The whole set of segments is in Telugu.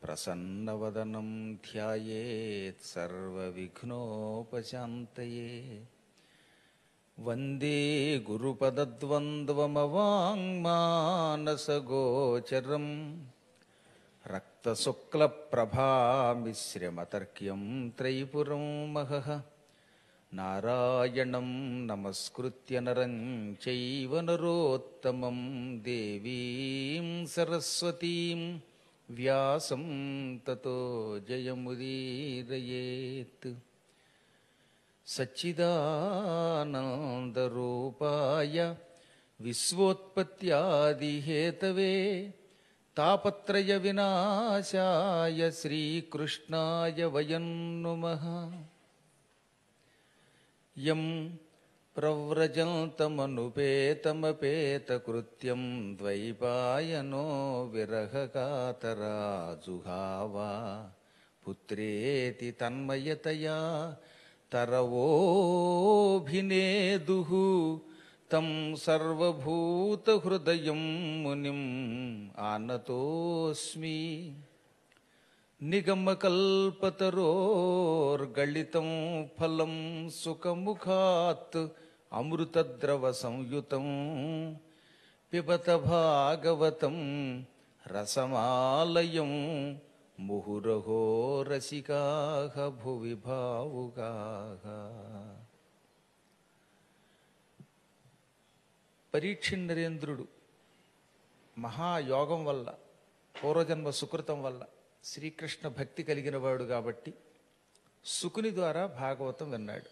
ప్రసన్నవదనం ధ్యాయేత్ సర్వవిఘ్నోపశాంతయే వందే గురుపదద్వంద్వమవాङ्మానసగోచరం రక్తశుక్లప్రభామిశ్రమతర్క్యం త్రైపురం మహః నారాయణం నమస్కృత్య నరం చైవ నరోత్తమం దేవీం సరస్వతీం వ్యాసం తతో జయముదీరయేత్ సచ్చిదానందరూపాయ విశ్వోత్పత్యాదిహేతవే తాపత్రయ వినాశాయ శ్రీకృష్ణాయ వయం నుమః యం ప్రవ్రజంతమనుపేతమపేతకృత్యం ద్వైపాయనో విరహకాతరాజుహావా పుత్రేతి తన్మయతయా తరవోభినేదుః తం సర్వభూతహృదయం మునిం ఆనతోస్మి నిగమకల్పతరోర్గళితం ఫలం సుఖముఖాత్ అమృతద్రవ సంయుతం పిబత భాగవతం రసమాలయం ముహురహో రసికాః భువి భావుకాః పరీక్షిన్నరేంద్రుడు మహాయోగం వల్ల పూర్వజన్మ సుకృతం వల్ల శ్రీకృష్ణ భక్తి కలిగిన వాడు కాబట్టి సుకుని ద్వారా భాగవతం విన్నాడు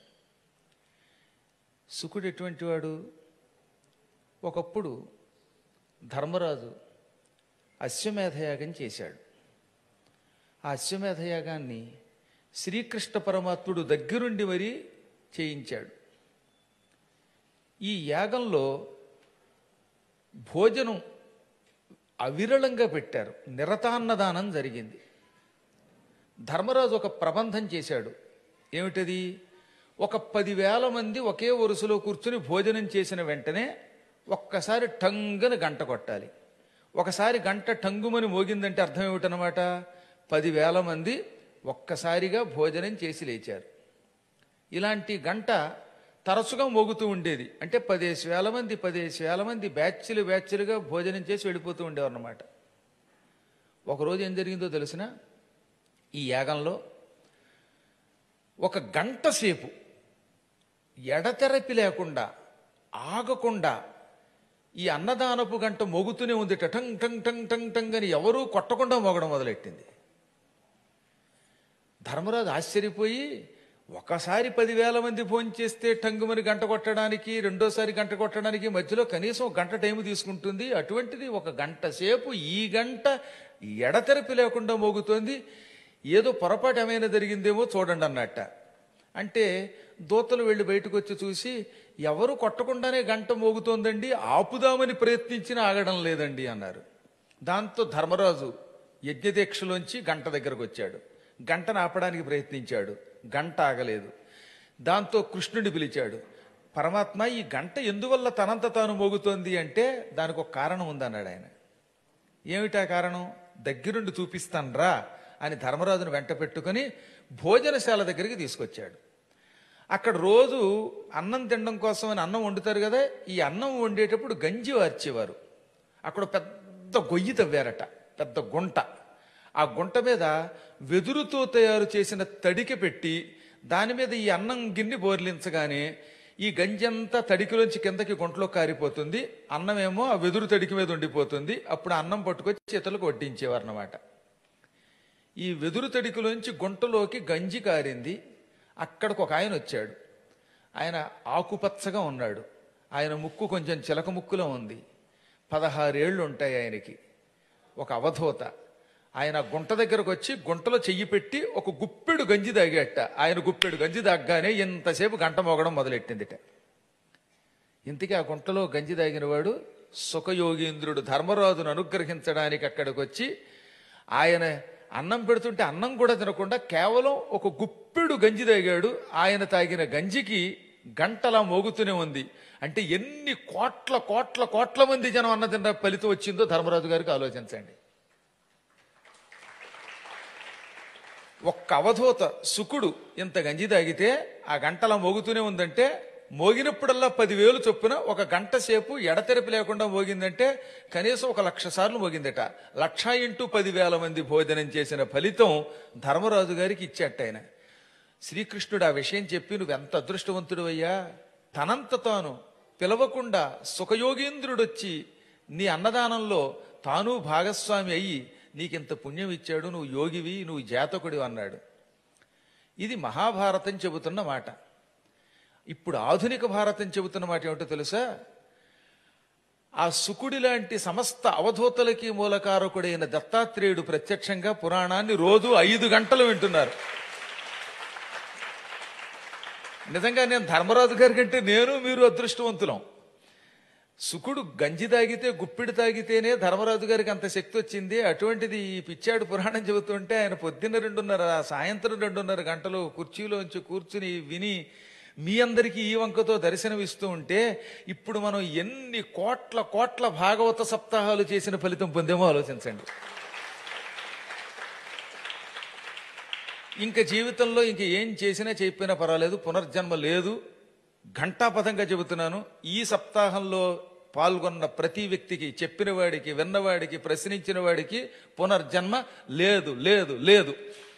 సుకుడు ఎటువంటి వాడు ఒకప్పుడు ధర్మరాజు అశ్వమేధయాగం చేశాడు ఆ అశ్వమేధయాగాన్ని శ్రీకృష్ణ పరమాత్ముడు దగ్గరుండి మరీ చేయించాడు ఈ యాగంలో భోజనం అవిరళంగా పెట్టారు నిరతాన్నదానం జరిగింది ధర్మరాజు ఒక ప్రబంధం చేశాడు ఏమిటది ఒక పదివేల మంది ఒకే వరుసలో కూర్చుని భోజనం చేసిన వెంటనే ఒక్కసారి టంగున గంట కొట్టాలి ఒకసారి గంట టంగుమని మోగిందంటే అర్థం ఏమిటనమాట పదివేల మంది ఒక్కసారిగా భోజనం చేసి లేచారు ఇలాంటి గంట తరచుగా మోగుతూ ఉండేది అంటే పదేసి వేల మంది పదేసి వేల మంది బ్యాచ్లు బ్యాచ్లుగా భోజనం చేసి వెళ్ళిపోతూ ఉండేవారు అన్నమాట ఒకరోజు ఏం జరిగిందో తెలిసిన ఈ యాగంలో ఒక గంట సేపు ఎడతెరపి లేకుండా ఆగకుండా ఈ అన్నదానపు గంట మోగుతూనే ఉంది టంగ్ టంగ్ టంగ్ టంగ్ టంగ్ అని ఎవరూ కొట్టకుండా మోగడం మొదలెట్టింది ధర్మరాజు ఆశ్చర్యపోయి ఒకసారి పదివేల మంది ఫోన్ చేస్తే టంగుమని గంట కొట్టడానికి రెండోసారి గంట కొట్టడానికి మధ్యలో కనీసం ఒక గంట టైం తీసుకుంటుంది అటువంటిది ఒక గంట సేపు ఈ గంట ఎడతెరపి లేకుండా మోగుతోంది ఏదో పొరపాటు ఏమైనా జరిగిందేమో చూడండి అన్నట్ట అంటే దూతలు వెళ్ళి బయటకు వచ్చి చూసి ఎవరు కొట్టకుండానే గంట మోగుతోందండి ఆపుదామని ప్రయత్నించినా ఆగడం లేదండి అన్నారు దాంతో ధర్మరాజు యజ్ఞదీక్షలోంచి గంట దగ్గరకు వచ్చాడు గంటను ఆపడానికి ప్రయత్నించాడు గంట ఆగలేదు దాంతో కృష్ణుడిని పిలిచాడు పరమాత్మ ఈ గంట ఎందువల్ల తనంత తాను మోగుతోంది అంటే దానికి ఒక కారణం ఉందన్నాడు ఆయన ఏమిటా కారణం దగ్గరుండి చూపిస్తాన్రా అని ధర్మరాజును వెంట పెట్టుకుని భోజనశాల దగ్గరికి తీసుకొచ్చాడు అక్కడ రోజు అన్నం తినడం కోసం అని అన్నం వండుతారు కదా ఈ అన్నం వండేటప్పుడు గంజి వార్చేవారు అక్కడ పెద్ద గొయ్యి తవ్వారట పెద్ద గుంట ఆ గుంట మీద వెదురుతో తయారు చేసిన తడిక పెట్టి దాని మీద ఈ అన్నం గిన్నె బోర్లించగానే ఈ గంజంతా తడికిలోంచి కిందకి గుంటలో కారిపోతుంది అన్నమేమో ఆ వెదురు తడికి మీద ఉండిపోతుంది అప్పుడు అన్నం పట్టుకొచ్చి చేతులకు వడ్డించేవారు అన్నమాట ఈ వెదురు తడికిలోంచి గుంటలోకి గంజి కారింది అక్కడికి ఒక ఆయన వచ్చాడు ఆయన ఆకుపచ్చగా ఉన్నాడు ఆయన ముక్కు కొంచెం చిలక ముక్కులో ఉంది పదహారేళ్ళు ఉంటాయి ఆయనకి ఒక అవధూత ఆయన గుంట దగ్గరకు వచ్చి గుంటలో చెయ్యి పెట్టి ఒక గుప్పెడు గంజి తాగేట ఆయన గుప్పెడు గంజి తాగ్గానే ఇంతసేపు గంట మోగడం మొదలెట్టిందిట ఇంతకీ ఆ గుంటలో గంజి తాగిన వాడు సుఖయోగీంద్రుడు ధర్మరాజును అనుగ్రహించడానికి అక్కడికి వచ్చి ఆయన అన్నం పెడుతుంటే అన్నం కూడా తినకుండా కేవలం ఒక గుప్పెడు గంజి తాగాడు ఆయన తాగిన గంజికి గంటలా మోగుతూనే ఉంది అంటే ఎన్ని కోట్ల కోట్ల కోట్ల మంది జనం అన్న తిన్న ఫలితం వచ్చిందో ధర్మరాజు గారికి ఆలోచించండి ఒక్క అవధూత సుకుడు ఇంత గంజి తాగితే ఆ గంటలా మోగుతూనే ఉందంటే మోగినప్పుడల్లా పదివేలు చొప్పున ఒక గంట సేపు ఎడతెరపి లేకుండా మోగిందంటే కనీసం ఒక లక్ష సార్లు మోగిందట లక్ష ఇంటూ పదివేల మంది భోజనం చేసిన ఫలితం ధర్మరాజు గారికి ఇచ్చేట ఆయన శ్రీకృష్ణుడు ఆ విషయం చెప్పి నువ్వెంత అదృష్టవంతుడు అయ్యా తనంత తాను పిలవకుండా సుఖయోగేంద్రుడొచ్చి నీ అన్నదానంలో తాను భాగస్వామి అయ్యి నీకింత పుణ్యం ఇచ్చాడు నువ్వు యోగివి నువ్వు జాతకుడివి అన్నాడు ఇది మహాభారతం చెబుతున్న మాట ఇప్పుడు ఆధునిక భారతం చెబుతున్న మాట ఏమిటో తెలుసా ఆ సుకుడి లాంటి సమస్త అవధూతలకి మూలకారకుడైన దత్తాత్రేయుడు ప్రత్యక్షంగా పురాణాన్ని రోజు ఐదు గంటలు వింటున్నారు నిజంగా నేను ధర్మరాజు గారి కంటే నేను మీరు అదృష్టవంతులం సుకుడు గంజి తాగితే గుప్పిడి తాగితేనే ధర్మరాజు గారికి అంత శక్తి వచ్చింది అటువంటిది ఈ పిచ్చాడు పురాణం చెబుతుంటే ఆయన పొద్దున్న రెండున్నర సాయంత్రం రెండున్నర గంటలు కుర్చీలోంచి కూర్చుని విని మీ అందరికీ ఈ వంకతో దర్శనం ఇస్తూ ఉంటే ఇప్పుడు మనం ఎన్ని కోట్ల కోట్ల భాగవత సప్తాహాలు చేసిన ఫలితం పొందేమో ఆలోచించండి ఇంకా జీవితంలో ఇంక ఏం చేసినా చెప్పినా పర్వాలేదు పునర్జన్మ లేదు ఘంటాపథంగా చెబుతున్నాను ఈ సప్తాహంలో పాల్గొన్న ప్రతి వ్యక్తికి చెప్పిన వాడికి విన్నవాడికి ప్రశ్నించిన వాడికి పునర్జన్మ లేదు లేదు లేదు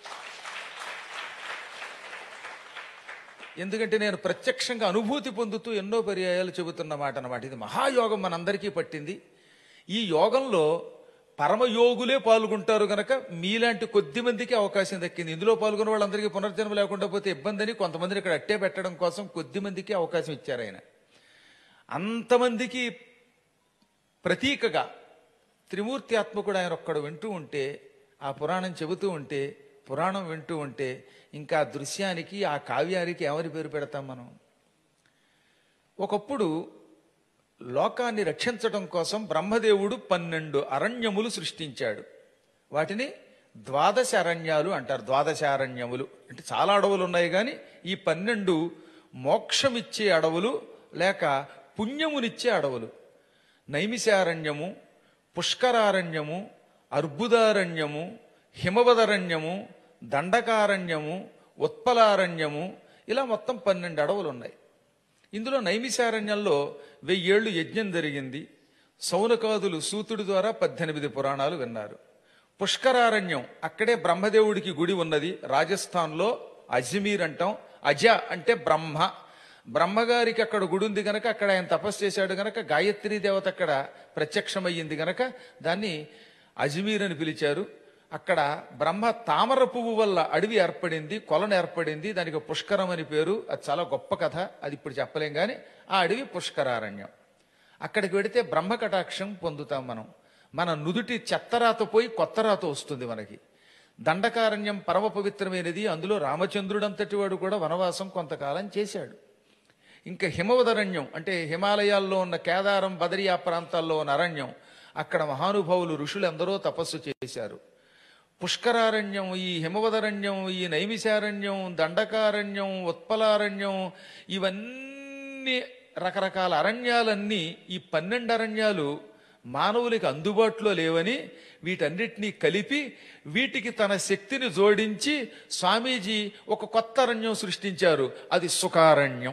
ఎందుకంటే నేను ప్రత్యక్షంగా అనుభూతి పొందుతూ ఎన్నో పర్యాయాలు చెబుతున్న మాట అన్నమాట ఇది మహాయోగం మనందరికీ పట్టింది ఈ యోగంలో పరమయోగులే పాల్గొంటారు గనక మీలాంటి కొద్ది మందికి అవకాశం దక్కింది ఇందులో పాల్గొన్న వాళ్ళందరికీ పునర్జన్మ లేకుండా పోతే ఇబ్బంది అని కొంతమందిని ఇక్కడ అట్టే పెట్టడం కోసం కొద్ది మందికి అవకాశం ఇచ్చారు ఆయన అంతమందికి ప్రతీకగా త్రిమూర్తి ఆత్మకుడు ఆయన ఒక్కడు వింటూ ఉంటే ఆ పురాణం చెబుతూ ఉంటే పురాణం వింటూ ఉంటే ఇంకా ఆ దృశ్యానికి ఆ కావ్యానికి ఎవరి పేరు పెడతాం మనం ఒకప్పుడు లోకాన్ని రక్షించడం కోసం బ్రహ్మదేవుడు పన్నెండు అరణ్యములు సృష్టించాడు వాటిని ద్వాదశ అరణ్యాలు అంటారు ద్వాదశ అరణ్యములు అంటే చాలా అడవులు ఉన్నాయి కానీ ఈ పన్నెండు మోక్షమిచ్చే అడవులు లేక పుణ్యమునిచ్చే అడవులు నైమిషారణ్యము పుష్కరారణ్యము అర్బుదారణ్యము హిమవదరణ్యము దండకారణ్యము ఉత్పలారణ్యము ఇలా మొత్తం పన్నెండు అడవులు ఉన్నాయి ఇందులో నైమిషారణ్యంలో వెయ్యేళ్లు యజ్ఞం జరిగింది సౌనకాదులు సూతుడి ద్వారా పద్దెనిమిది పురాణాలు విన్నారు పుష్కరారణ్యం అక్కడే బ్రహ్మదేవుడికి గుడి ఉన్నది రాజస్థాన్లో అజ్మీర్ అంటాం అజ అంటే బ్రహ్మ బ్రహ్మగారికి అక్కడ గుడి ఉంది గనక అక్కడ ఆయన తపస్సు చేశాడు గనక గాయత్రీ దేవత అక్కడ ప్రత్యక్షమయ్యింది గనక దాన్ని అజ్మీర్ అని పిలిచారు అక్కడ బ్రహ్మ తామర పువ్వు వల్ల అడవి ఏర్పడింది కొలను ఏర్పడింది దానికి పుష్కరం అని పేరు అది చాలా గొప్ప కథ అది ఇప్పుడు చెప్పలేం కానీ ఆ అడవి పుష్కరారణ్యం అక్కడికి వెడితే బ్రహ్మ కటాక్షం పొందుతాం మనం మన నుదుటి చెత్తరాత పోయి కొత్త రాత వస్తుంది మనకి దండకారణ్యం పరమ పవిత్రమైనది అందులో రామచంద్రుడంతటి వాడు కూడా వనవాసం కొంతకాలం చేశాడు ఇంకా హిమవదరణ్యం అంటే హిమాలయాల్లో ఉన్న కేదారం బదరియా ప్రాంతాల్లో ఉన్న అరణ్యం అక్కడ మహానుభావులు ఋషులు ఎందరో తపస్సు చేశారు పుష్కరారణ్యం ఈ హిమవదరణ్యం ఈ నైమిషారణ్యం దండకారణ్యం ఉత్పలారణ్యం ఇవన్నీ రకరకాల అరణ్యాలన్నీ ఈ పన్నెండు అరణ్యాలు మానవులకి అందుబాటులో లేవని వీటన్నిటినీ కలిపి వీటికి తన శక్తిని జోడించి స్వామీజీ ఒక కొత్త అరణ్యం సృష్టించారు అది సుఖారణ్యం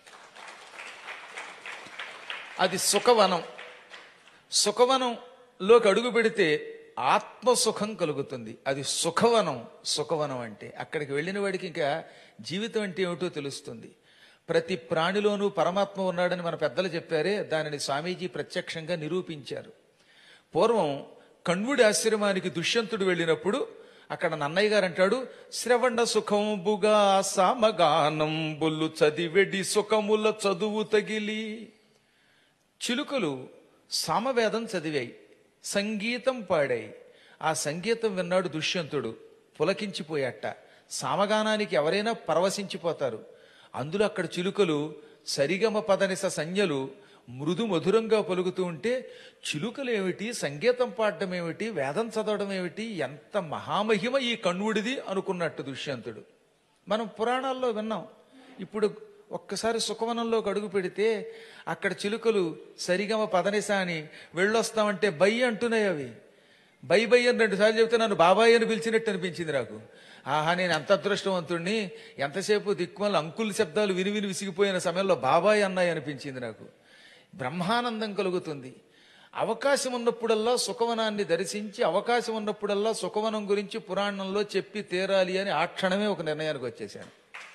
అది సుఖవనం సుఖవనంలోకి అడుగు పెడితే ఆత్మసుఖం కలుగుతుంది అది సుఖవనం సుఖవనం అంటే అక్కడికి వెళ్ళిన వాడికి ఇంకా జీవితం అంటే ఏమిటో తెలుస్తుంది ప్రతి ప్రాణిలోనూ పరమాత్మ ఉన్నాడని మన పెద్దలు చెప్పారే దానిని స్వామీజీ ప్రత్యక్షంగా నిరూపించారు పూర్వం కణ్వుడి ఆశ్రమానికి దుష్యంతుడు వెళ్ళినప్పుడు అక్కడ నన్నయ్య గారు అంటాడు శ్రవణ సుఖంబుగా సామగానం బొల్లు చదివెడి సుఖముల చదువు తగిలి చిలుకలు సామవేదం చదివాయి సంగీతం పాడాయి ఆ సంగీతం విన్నాడు దుష్యంతుడు పులకించిపోయాట సామగానానికి ఎవరైనా పరవశించిపోతారు అందులో అక్కడ చిలుకలు సరిగమ పదనిస సంజ్ఞలు మృదు మధురంగా పలుకుతూ ఉంటే చిలుకలేమిటి సంగీతం పాడడం ఏమిటి వేదం చదవడం ఏమిటి ఎంత మహామహిమ ఈ కణ్వుడిది అనుకున్నట్టు దుష్యంతుడు మనం పురాణాల్లో విన్నాం ఇప్పుడు ఒక్కసారి సుఖవనంలోకి అడుగు పెడితే అక్కడ చిలుకలు సరిగమ పదనిస అని వెళ్ళొస్తామంటే బై అంటున్నాయి అవి బై బై అని రెండు సార్లు చెప్తే నన్ను బాబాయ్ అని పిలిచినట్టు అనిపించింది నాకు ఆహా నేను ఎంత అదృష్టవంతుణ్ణి ఎంతసేపు దిక్కుమల అంకుల్ శబ్దాలు విని విని విసిగిపోయిన సమయంలో బాబాయ్ అన్నాయి అనిపించింది నాకు బ్రహ్మానందం కలుగుతుంది అవకాశం ఉన్నప్పుడల్లా సుఖవనాన్ని దర్శించి అవకాశం ఉన్నప్పుడల్లా సుఖవనం గురించి పురాణంలో చెప్పి తీరాలి అని ఆ క్షణమే ఒక నిర్ణయానికి వచ్చేసాను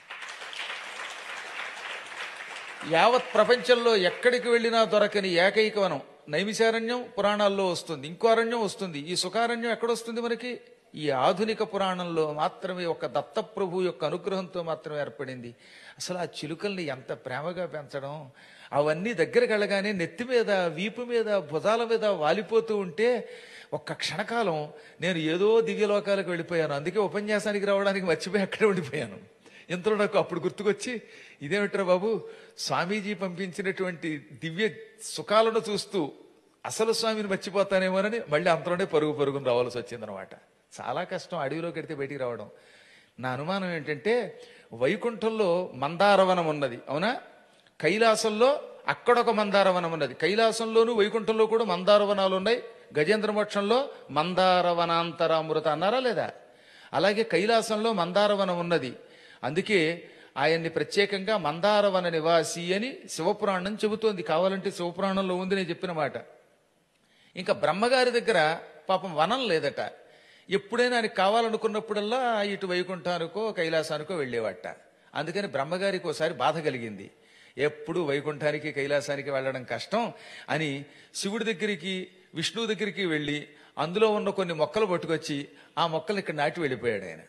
యావత్ ప్రపంచంలో ఎక్కడికి వెళ్ళినా దొరకని ఏకైక వనం నైమిశారణ్యం పురాణాల్లో వస్తుంది ఇంకో అరణ్యం వస్తుంది ఈ సుఖారణ్యం ఎక్కడొస్తుంది మనకి ఈ ఆధునిక పురాణంలో మాత్రమే ఒక దత్తప్రభు యొక్క అనుగ్రహంతో మాత్రమే ఏర్పడింది అసలు ఆ చిలుకల్ని ఎంత ప్రేమగా పెంచడం అవన్నీ దగ్గరికి వెళ్ళగానే నెత్తి మీద వీపు మీద భుజాల మీద వాలిపోతూ ఉంటే ఒక్క క్షణకాలం నేను ఏదో దివ్యలోకాలకు వెళ్ళిపోయాను అందుకే ఉపన్యాసానికి రావడానికి మర్చిపోయి అక్కడే ఉండిపోయాను ఇంతలో నాకు అప్పుడు గుర్తుకొచ్చి ఇదేమిట్రా బాబు స్వామీజీ పంపించినటువంటి దివ్య సుఖాలను చూస్తూ అసలు స్వామిని మర్చిపోతానేమోనని మళ్ళీ అంతలోనే పరుగు పరుగును రావాల్సి వచ్చిందనమాట చాలా కష్టం అడవిలోకి వెడితే బయటికి రావడం నా అనుమానం ఏంటంటే వైకుంఠంలో మందారవనం ఉన్నది అవునా కైలాసంలో అక్కడొక మందారవనం ఉన్నది కైలాసంలోనూ వైకుంఠంలో కూడా మందారవనాలు ఉన్నాయి గజేంద్ర మోక్షంలో మందారవనాంతరామృత అన్నారా లేదా అలాగే కైలాసంలో మందారవనం ఉన్నది అందుకే ఆయన్ని ప్రత్యేకంగా మందారవన నివాసి అని శివపురాణం చెబుతోంది కావాలంటే శివపురాణంలో ఉంది నేను చెప్పిన మాట ఇంకా బ్రహ్మగారి దగ్గర పాపం వనం లేదట ఎప్పుడైనా ఆయనకు కావాలనుకున్నప్పుడల్లా ఇటు వైకుంఠానికో కైలాసానికో వెళ్ళేవాట అందుకని బ్రహ్మగారికి ఒకసారి బాధ కలిగింది ఎప్పుడు వైకుంఠానికి కైలాసానికి వెళ్ళడం కష్టం అని శివుడి దగ్గరికి విష్ణువు దగ్గరికి వెళ్ళి అందులో ఉన్న కొన్ని మొక్కలు పట్టుకొచ్చి ఆ మొక్కలు ఇక్కడ నాటి వెళ్ళిపోయాడు ఆయన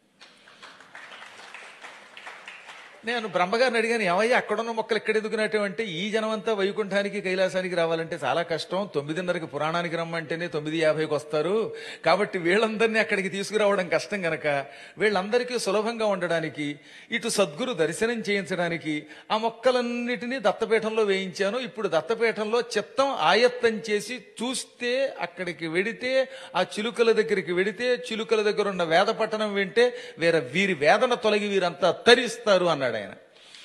నేను బ్రహ్మగారిని అడిగాను ఏమయ్యా అక్కడున్న మొక్కలు ఎక్కడ ఎందుకు నాటావంటే ఈ జనమంతా వైకుంఠానికి కైలాసానికి రావాలంటే చాలా కష్టం తొమ్మిదిన్నరకి పురాణానికి రమ్మంటేనే తొమ్మిది యాభైకి వస్తారు కాబట్టి వీళ్ళందరినీ అక్కడికి తీసుకురావడం కష్టం గనక వీళ్ళందరికీ సులభంగా ఉండడానికి ఇటు సద్గురు దర్శనం చేయించడానికి ఆ మొక్కలన్నిటినీ దత్తపీఠంలో వేయించాను ఇప్పుడు దత్తపీఠంలో చిత్తం ఆయత్తం చేసి చూస్తే అక్కడికి వెడితే ఆ చిలుకల దగ్గరికి వెడితే చిలుకల దగ్గర ఉన్న వేద పట్టణం వింటే వేరే వీరి వేదన తొలగి వీరంతా తరిస్తారు అన్నాడు ఆయన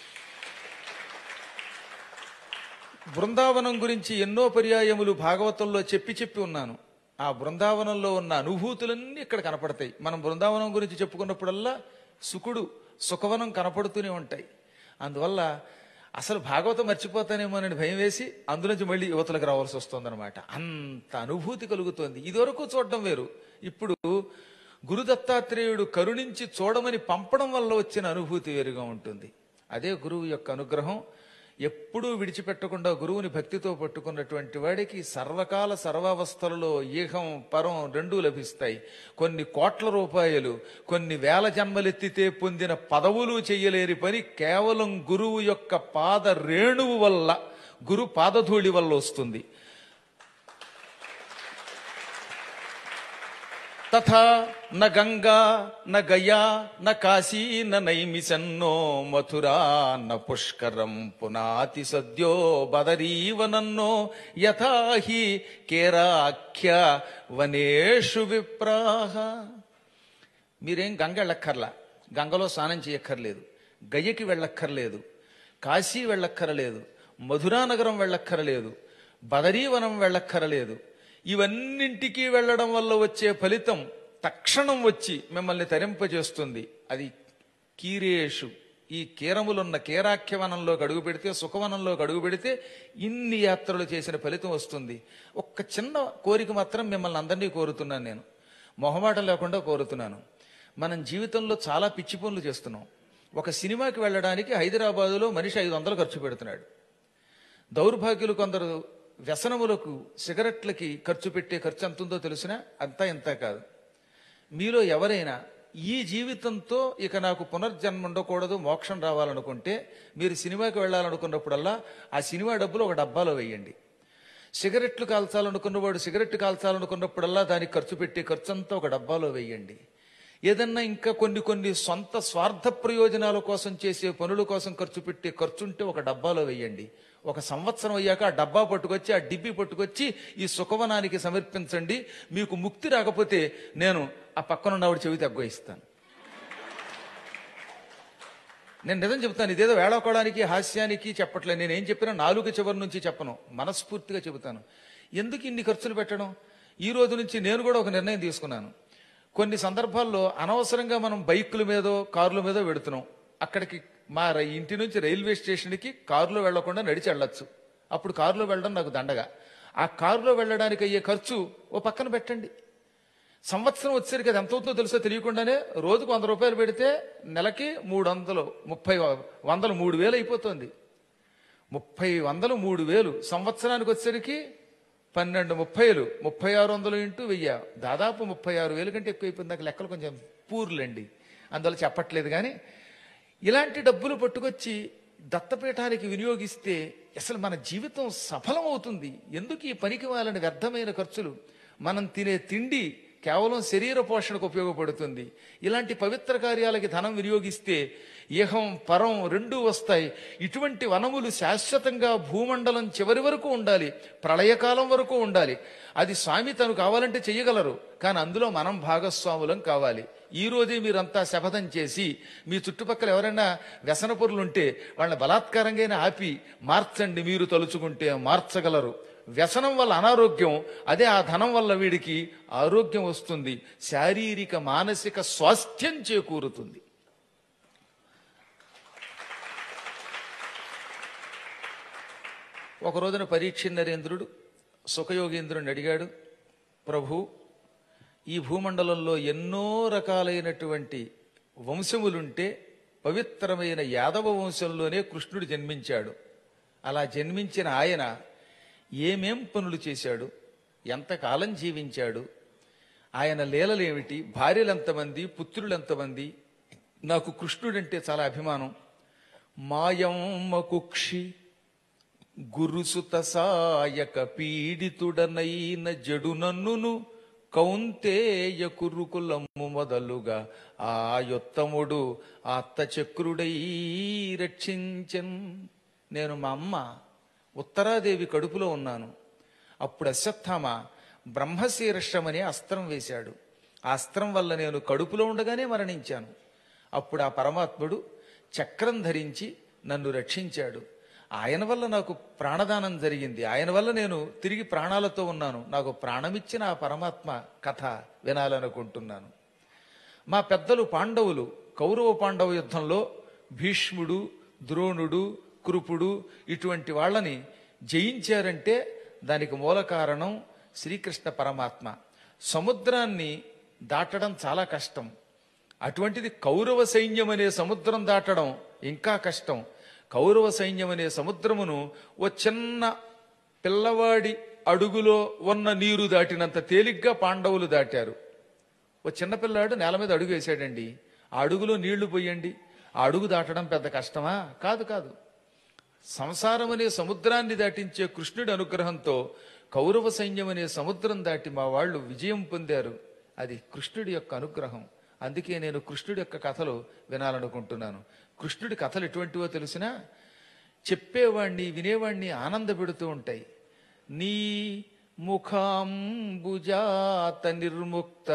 బృందావనం గురించి ఎన్నో పర్యాయములు భాగవతంలో చెప్పి చెప్పి ఉన్నాను ఆ బృందావనంలో ఉన్న అనుభూతులన్నీ ఇక్కడ కనపడతాయి మనం బృందావనం గురించి చెప్పుకున్నప్పుడల్లా సుకుడు సుఖవనం కనపడుతూనే ఉంటాయి అందువల్ల అసలు భాగవతం మర్చిపోతానేమోనని భయం వేసి అందులోంచి మళ్ళీ యువతలకు రావాల్సి వస్తుందన్నమాట అంత అనుభూతి కలుగుతోంది ఇదివరకు చూడడం వేరు ఇప్పుడు గురు దత్తాత్రేయుడు కరుణించి చూడమని పంపడం వల్ల వచ్చిన అనుభూతి వేరుగా ఉంటుంది అదే గురువు యొక్క అనుగ్రహం ఎప్పుడూ విడిచిపెట్టకుండా గురువుని భక్తితో పట్టుకున్నటువంటి వాడికి సర్వకాల సర్వావస్థలలో ఈహం పరం రెండూ లభిస్తాయి కొన్ని కోట్ల రూపాయలు కొన్ని వేల జన్మలెత్తితే పొందిన పదవులు చెయ్యలేని పని కేవలం గురువు యొక్క పాద రేణువు వల్ల గురు పాదధూళి వల్ల వస్తుంది తథా న గంగా న గయా న కాశీ న నైమిసన్నో మథురా న పుష్కరం పునాతి సద్యో బదరీవనన్నో యథా హి కేరాఖ్య వనేషు విప్రాహ మీరేం గంగ వెళ్ళక్కర్లా గంగలో స్నానం చేయక్కర్లేదు గయ్యకి వెళ్ళక్కర్లేదు కాశీ వెళ్ళక్కర్లేదు మధురా నగరం వెళ్ళక్కర్లేదు బదరీవనం వెళ్ళక్కర్లేదు ఇవన్నింటికి వెళ్ళడం వల్ల వచ్చే ఫలితం తక్షణం వచ్చి మిమ్మల్ని తరింపజేస్తుంది అది కీరేషు ఈ కీరములున్న కీరాఖ్యవనంలోకి అడుగు పెడితే సుఖవనంలోకి అడుగు పెడితే ఇన్ని యాత్రలు చేసిన ఫలితం వస్తుంది ఒక్క చిన్న కోరిక మాత్రం మిమ్మల్ని అందరినీ కోరుతున్నాను నేను మొహమాటం లేకుండా కోరుతున్నాను మనం జీవితంలో చాలా పిచ్చి పనులు చేస్తున్నాం ఒక సినిమాకి వెళ్ళడానికి హైదరాబాదులో మనిషి ఐదు వందలు ఖర్చు పెడుతున్నాడు దౌర్భాగ్యులు కొందరు వ్యసనములకు సిగరెట్లకి ఖర్చు పెట్టే ఖర్చు ఎంత ఉందో తెలిసినా అంతా ఇంత కాదు మీలో ఎవరైనా ఈ జీవితంతో ఇక నాకు పునర్జన్మ ఉండకూడదు మోక్షం రావాలనుకుంటే మీరు సినిమాకి వెళ్ళాలనుకున్నప్పుడల్లా ఆ సినిమా డబ్బులు ఒక డబ్బాలో వేయండి సిగరెట్లు కాల్చాలనుకున్నవాడు సిగరెట్ కాల్చాలనుకున్నప్పుడల్లా దానికి ఖర్చు పెట్టే ఖర్చు అంతా ఒక డబ్బాలో వేయండి ఏదన్నా ఇంకా కొన్ని కొన్ని సొంత స్వార్థ ప్రయోజనాల కోసం చేసే పనుల కోసం ఖర్చు పెట్టే ఖర్చు ఉంటే ఒక డబ్బాలో వేయండి ఒక సంవత్సరం అయ్యాక ఆ డబ్బా పట్టుకొచ్చి ఆ డిబ్బి పట్టుకొచ్చి ఈ సుఖవనానికి సమర్పించండి మీకు ముక్తి రాకపోతే నేను ఆ పక్కనున్నవాడు చెవి తగ్గయిస్తాను నేను నిజం చెప్తాను ఇదేదో వేళాకోవడానికి హాస్యానికి చెప్పట్లే నేనేం చెప్పినా నాలుగు చివరి నుంచి చెప్పను మనస్ఫూర్తిగా చెబుతాను ఎందుకు ఇన్ని ఖర్చులు పెట్టడం ఈ రోజు నుంచి నేను కూడా ఒక నిర్ణయం తీసుకున్నాను కొన్ని సందర్భాల్లో అనవసరంగా మనం బైకుల మీదో కార్ల మీదో వెడుతున్నాం అక్కడికి మా రై- ఇంటి నుంచి రైల్వే స్టేషన్కి కారులో వెళ్లకుండా నడిచి వెళ్ళొచ్చు అప్పుడు కారులో వెళ్ళడం నాకు దండగా ఆ కారులో వెళ్ళడానికి అయ్యే ఖర్చు ఓ పక్కన పెట్టండి సంవత్సరం వచ్చేసరికి అది ఎంత అవుతుందో తెలుసో తెలియకుండానే రోజుకు వంద రూపాయలు పెడితే నెలకి మూడు వందలు ముప్పై వందలు మూడు వేలు అయిపోతుంది ముప్పై వందలు మూడు వేలు సంవత్సరానికి వచ్చేసరికి పన్నెండు ముప్పైలు ముప్పై ఆరు వందలు ఇంటూ వెయ్యి దాదాపు ముప్పై ఆరు వేలు కంటే ఎక్కువ అయిపోయింది నాకు లెక్కలు కొంచెం పూర్లండి అందువల్ల చెప్పట్లేదు కానీ ఇలాంటి డబ్బులు పట్టుకొచ్చి దత్తపీఠానికి వినియోగిస్తే అసలు మన జీవితం సఫలం అవుతుంది ఎందుకు ఈ పనికి వాళ్ళని వ్యర్థమైన ఖర్చులు మనం తినే తిండి కేవలం శరీర పోషణకు ఉపయోగపడుతుంది ఇలాంటి పవిత్ర కార్యాలకి ధనం వినియోగిస్తే ఇహం పరం రెండూ వస్తాయి ఇటువంటి వనములు శాశ్వతంగా భూమండలం చివరి వరకు ఉండాలి ప్రళయకాలం వరకు ఉండాలి అది స్వామి తను కావాలంటే చెయ్యగలరు కానీ అందులో మనం భాగస్వాములం కావాలి ఈ రోజే మీరంతా శపథం చేసి మీ చుట్టుపక్కల ఎవరైనా వ్యసనపరులు ఉంటే వాళ్ళని బలాత్కారంగా ఆపి మార్చండి మీరు తలుచుకుంటే మార్చగలరు వ్యసనం వల్ల అనారోగ్యం అదే ఆ ధనం వల్ల వీడికి ఆరోగ్యం వస్తుంది శారీరక మానసిక స్వాస్థ్యం చేకూరుతుంది ఒక రోజున పరీక్ష నరేంద్రుడు సుఖయోగేంద్రుని అడిగాడు ప్రభు ఈ భూమండలంలో ఎన్నో రకాలైనటువంటి వంశములుంటే పవిత్రమైన యాదవ వంశంలోనే కృష్ణుడు జన్మించాడు అలా జన్మించిన ఆయన ఏమేం పనులు చేశాడు ఎంతకాలం జీవించాడు ఆయన లీలలేమిటి భార్యలు ఎంతమంది పుత్రులు ఎంతమంది నాకు కృష్ణుడంటే చాలా అభిమానం మాయమ్మ కుక్షి గురుసుత సాయక పీడితుడనైన జడు నన్నును కౌంతేయ కురుకులము మొదలుగా ఆ యొత్తముడు ఆత్త చక్రుడై రక్షించన్ నేను మా అమ్మ ఉత్తరాదేవి కడుపులో ఉన్నాను అప్పుడు అశ్వత్థామ బ్రహ్మశీర్షం అనే అస్త్రం వేశాడు ఆ అస్త్రం వల్ల నేను కడుపులో ఉండగానే మరణించాను అప్పుడు ఆ పరమాత్ముడు చక్రం ధరించి నన్ను రక్షించాడు ఆయన వల్ల నాకు ప్రాణదానం జరిగింది ఆయన వల్ల నేను తిరిగి ప్రాణాలతో ఉన్నాను నాకు ప్రాణమిచ్చిన ఆ పరమాత్మ కథ వినాలనుకుంటున్నాను మా పెద్దలు పాండవులు కౌరవ పాండవ యుద్ధంలో భీష్ముడు ద్రోణుడు కృపుడు ఇటువంటి వాళ్ళని జయించారంటే దానికి మూల కారణం శ్రీకృష్ణ పరమాత్మ సముద్రాన్ని దాటడం చాలా కష్టం అటువంటిది కౌరవ సైన్యం అనే సముద్రం దాటడం ఇంకా కష్టం కౌరవ సైన్యం అనే సముద్రమును ఓ చిన్న పిల్లవాడి అడుగులో ఉన్న నీరు దాటినంత తేలిగ్గా పాండవులు దాటారు ఓ చిన్నపిల్లాడు నేల మీద అడుగు వేసాడండి ఆ అడుగులో నీళ్లు పోయండి ఆ అడుగు దాటడం పెద్ద కష్టమా కాదు కాదు సంసారం అనే సముద్రాన్ని దాటించే కృష్ణుడి అనుగ్రహంతో కౌరవ సైన్యం అనే సముద్రం దాటి మా వాళ్ళు విజయం పొందారు అది కృష్ణుడి యొక్క అనుగ్రహం అందుకే నేను కృష్ణుడి యొక్క కథలు వినాలనుకుంటున్నాను కృష్ణుడి కథలు ఎటువంటివో తెలిసినా చెప్పేవాణ్ణి వినేవాణ్ణి ఆనంద పెడుతూ ఉంటాయి నీ ముఖాంబుజాత నిర్ముక్త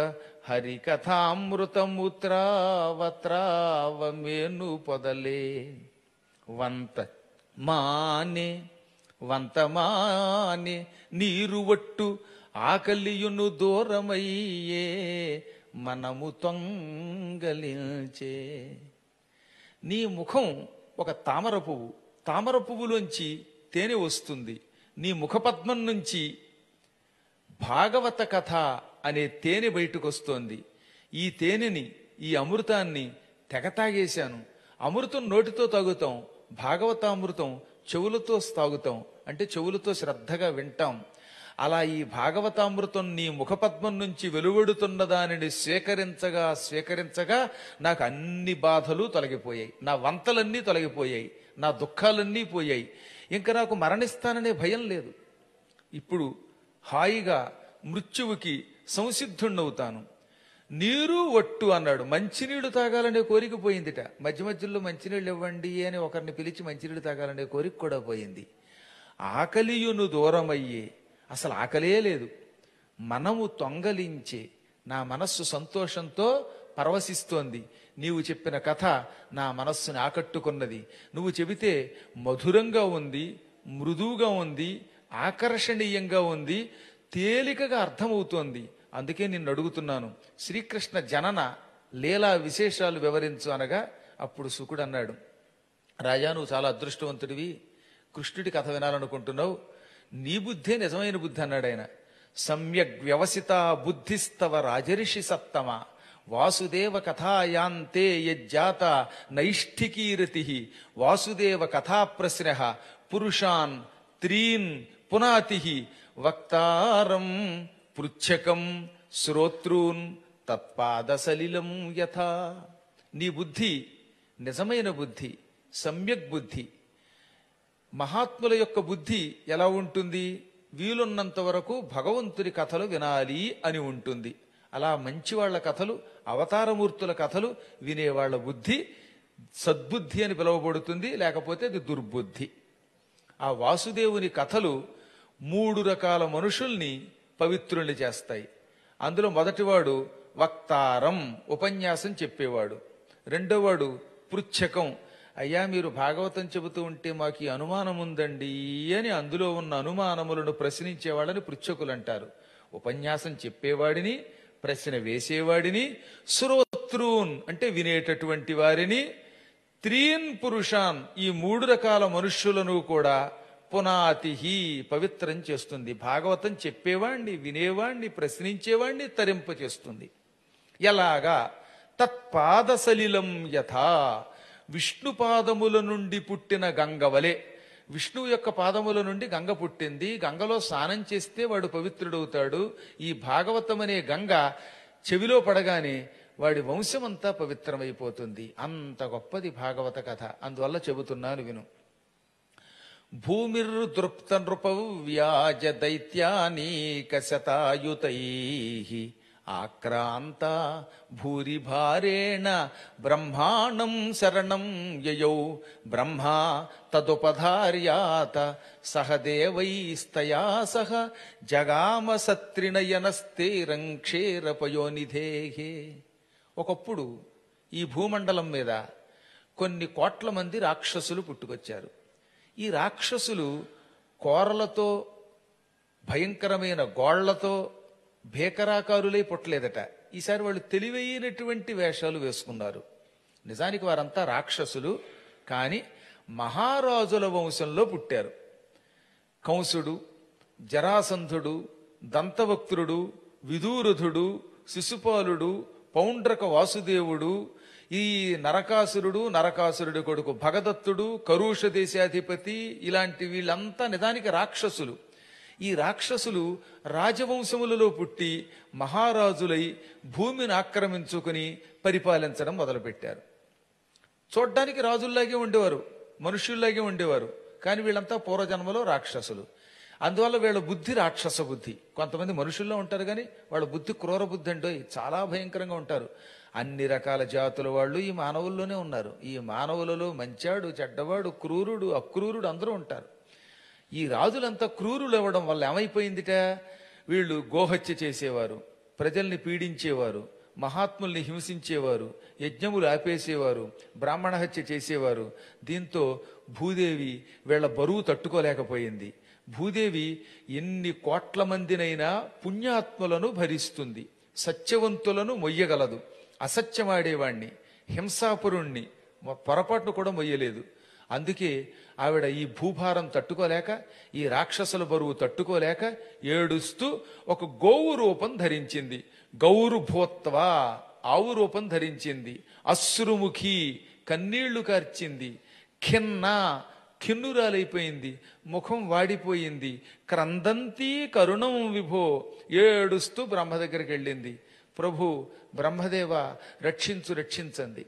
హరికథామృతముత్రావత్రావమేను పొదలే వంత మానే వంత మానే నీరు ఒట్టు ఆకలియును దూరమయ్యే మనము తొంగలించే నీ ముఖం ఒక తామర పువ్వు తామర పువ్వులోంచి తేనె వస్తుంది నీ ముఖపద్మం నుంచి భాగవత కథ అనే తేనె బయటకు వస్తోంది ఈ తేనెని ఈ అమృతాన్ని తెగ తాగేశాను అమృతం నోటితో తాగుతాం భాగవతామృతం చెవులతో తాగుతాం అంటే చెవులతో శ్రద్ధగా వింటాం అలా ఈ భాగవతామృతం నీ ముఖపద్మం నుంచి వెలువడుతున్న దానిని స్వీకరించగా స్వీకరించగా నాకు అన్ని బాధలు తొలగిపోయాయి నా వంతలన్నీ తొలగిపోయాయి నా దుఃఖాలన్నీ పోయాయి ఇంకా నాకు మరణిస్తాననే భయం లేదు ఇప్పుడు హాయిగా మృత్యువుకి సంసిద్ధుణ్ణవుతాను నీరు ఒట్టు అన్నాడు మంచినీళ్లు తాగాలనే కోరిక పోయిందిట మధ్య మధ్యలో మంచినీళ్ళు ఇవ్వండి అని ఒకరిని పిలిచి మంచినీళ్ళు తాగాలనే కోరిక కూడా పోయింది ఆకలియును దూరమయ్యే అసలు ఆకలే లేదు మనము తొంగలించే నా మనస్సు సంతోషంతో పరవశిస్తోంది నీవు చెప్పిన కథ నా మనస్సుని ఆకట్టుకున్నది నువ్వు చెబితే మధురంగా ఉంది మృదువుగా ఉంది ఆకర్షణీయంగా ఉంది తేలికగా అర్థమవుతోంది అందుకే నిన్ను అడుగుతున్నాను శ్రీకృష్ణ జనన లీలా విశేషాలు వివరించు అనగా అప్పుడు సుకుడు అన్నాడు రాజా నువ్వు చాలా అదృష్టవంతుడివి కృష్ణుడి కథ వినాలనుకుంటున్నావు నీ బుద్ధే నిజమైన బుద్ధి అన్నాడు ఆయన సమ్యక్ వ్యవసిత బుద్ధిస్తవ రాజరిషి సత్తమ వాసుదేవ కథాయాంతే యజ్జాత నైష్ఠికీరతి వాసుదేవ కథా ప్రశ్న పురుషాన్ త్రీన్ పునాతి వక్తారం పృచ్ఛకం శ్రోత్రూన్ తత్పాదసలిలం యథా నీ బుద్ధి నిజమైన బుద్ధి సమ్యక్ బుద్ధి మహాత్ముల యొక్క బుద్ధి ఎలా ఉంటుంది వీలున్నంత వరకు భగవంతుని కథలు వినాలి అని ఉంటుంది అలా మంచి వాళ్ళ కథలు అవతారమూర్తుల కథలు వినేవాళ్ల బుద్ధి సద్బుద్ధి అని పిలువబడుతుంది లేకపోతే అది దుర్బుద్ధి ఆ వాసుదేవుని కథలు మూడు రకాల మనుషుల్ని పవిత్రుల్ని చేస్తాయి అందులో మొదటివాడు వక్తారం ఉపన్యాసం చెప్పేవాడు రెండోవాడు పృచ్ఛకం అయ్యా మీరు భాగవతం చెబుతూ ఉంటే మాకు ఈ అనుమానం ఉందండి అని అందులో ఉన్న అనుమానములను ప్రశ్నించేవాళ్ళని పృచ్ఛకులు అంటారు ఉపన్యాసం చెప్పేవాడిని ప్రశ్న వేసేవాడిని శ్రోత్రూన్ అంటే వినేటటువంటి వారిని త్రీన్ పురుషాన్ ఈ మూడు రకాల మనుష్యులను కూడా పునాతిహి పవిత్రం చేస్తుంది భాగవతం చెప్పేవాణ్ణి వినేవాణ్ణి ప్రశ్నించేవాణ్ణి తరింప చేస్తుంది ఎలాగా తత్పాదసలిలం యథా విష్ణు పాదముల నుండి పుట్టిన గంగవలే విష్ణువు యొక్క పాదముల నుండి గంగ పుట్టింది గంగలో స్నానం చేస్తే వాడు పవిత్రుడవుతాడు ఈ భాగవతం అనే గంగ చెవిలో పడగానే వాడి వంశమంతా పవిత్రమైపోతుంది అంత గొప్పది భాగవత కథ అందువల్ల చెబుతున్నాను విను భూమిర్దృప్త నృప వ్యాజ దైత్యానీక శతాయుతై ఆక్రాంత భూరిభారేణ బ్రహ్మాణం శరణం యయౌ బ్రహ్మా తదుపధార్యాత సహ దేవైస్తయా సహ జగామ సత్రినయనస్తేరం క్షేరపయోనిధేహే ఒకప్పుడు ఈ భూమండలం మీద కొన్ని కోట్ల మంది రాక్షసులు పుట్టుకొచ్చారు ఈ రాక్షసులు కోరలతో భయంకరమైన గోళ్లతో భేకరాకారులై పుట్టలేదట ఈసారి వాళ్ళు తెలివైనటువంటి వేషాలు వేసుకున్నారు నిజానికి వారంతా రాక్షసులు కాని మహారాజుల వంశంలో పుట్టారు కంసుడు జరాసంధుడు దంతవక్త్రుడు విదూరథుడు శిశుపాలుడు పౌండ్రక వాసుదేవుడు ఈ నరకాసురుడు నరకాసురుడి కొడుకు భగదత్తుడు కరుష దేశాధిపతి ఇలాంటి వీళ్ళంతా నిజానికి రాక్షసులు ఈ రాక్షసులు రాజవంశములలో పుట్టి మహారాజులై భూమిని ఆక్రమించుకుని పరిపాలించడం మొదలుపెట్టారు చూడ్డానికి రాజుల్లాగే ఉండేవారు మనుష్యుల్లాగే ఉండేవారు కానీ వీళ్ళంతా పూర్వజన్మలో రాక్షసులు అందువల్ల వీళ్ళ బుద్ధి రాక్షస బుద్ధి కొంతమంది మనుషుల్లో ఉంటారు కానీ వాళ్ళ బుద్ధి క్రూర బుద్ధి అంటోయ్ చాలా భయంకరంగా ఉంటారు అన్ని రకాల జాతుల వాళ్ళు ఈ మానవుల్లోనే ఉన్నారు ఈ మానవులలో మంచాడు చెడ్డవాడు క్రూరుడు అక్రూరుడు అందరూ ఉంటారు ఈ రాజులంతా క్రూరులు అవ్వడం వల్ల ఏమైపోయిందిట వీళ్ళు గోహత్య చేసేవారు ప్రజల్ని పీడించేవారు మహాత్ముల్ని హింసించేవారు యజ్ఞములు ఆపేసేవారు బ్రాహ్మణ హత్య చేసేవారు దీంతో భూదేవి వీళ్ళ బరువు తట్టుకోలేకపోయింది భూదేవి ఎన్ని కోట్ల మందినైనా పుణ్యాత్ములను భరిస్తుంది సత్యవంతులను మొయ్యగలదు అసత్యమాడేవాణ్ణి హింసాపురుణ్ణి పొరపాటును కూడా మొయ్యలేదు అందుకే ఆవిడ ఈ భూభారం తట్టుకోలేక ఈ రాక్షసుల బరువు తట్టుకోలేక ఏడుస్తూ ఒక గోవు రూపం ధరించింది గౌరు భూత్వా ఆవు రూపం ధరించింది అశ్రుముఖి కన్నీళ్లు కార్చింది ఖిన్న ఖిన్నురాలైపోయింది ముఖం వాడిపోయింది క్రందంతి కరుణం విభో ఏడుస్తూ బ్రహ్మ దగ్గరికి వెళ్ళింది ప్రభు బ్రహ్మదేవ రక్షించు రక్షించండి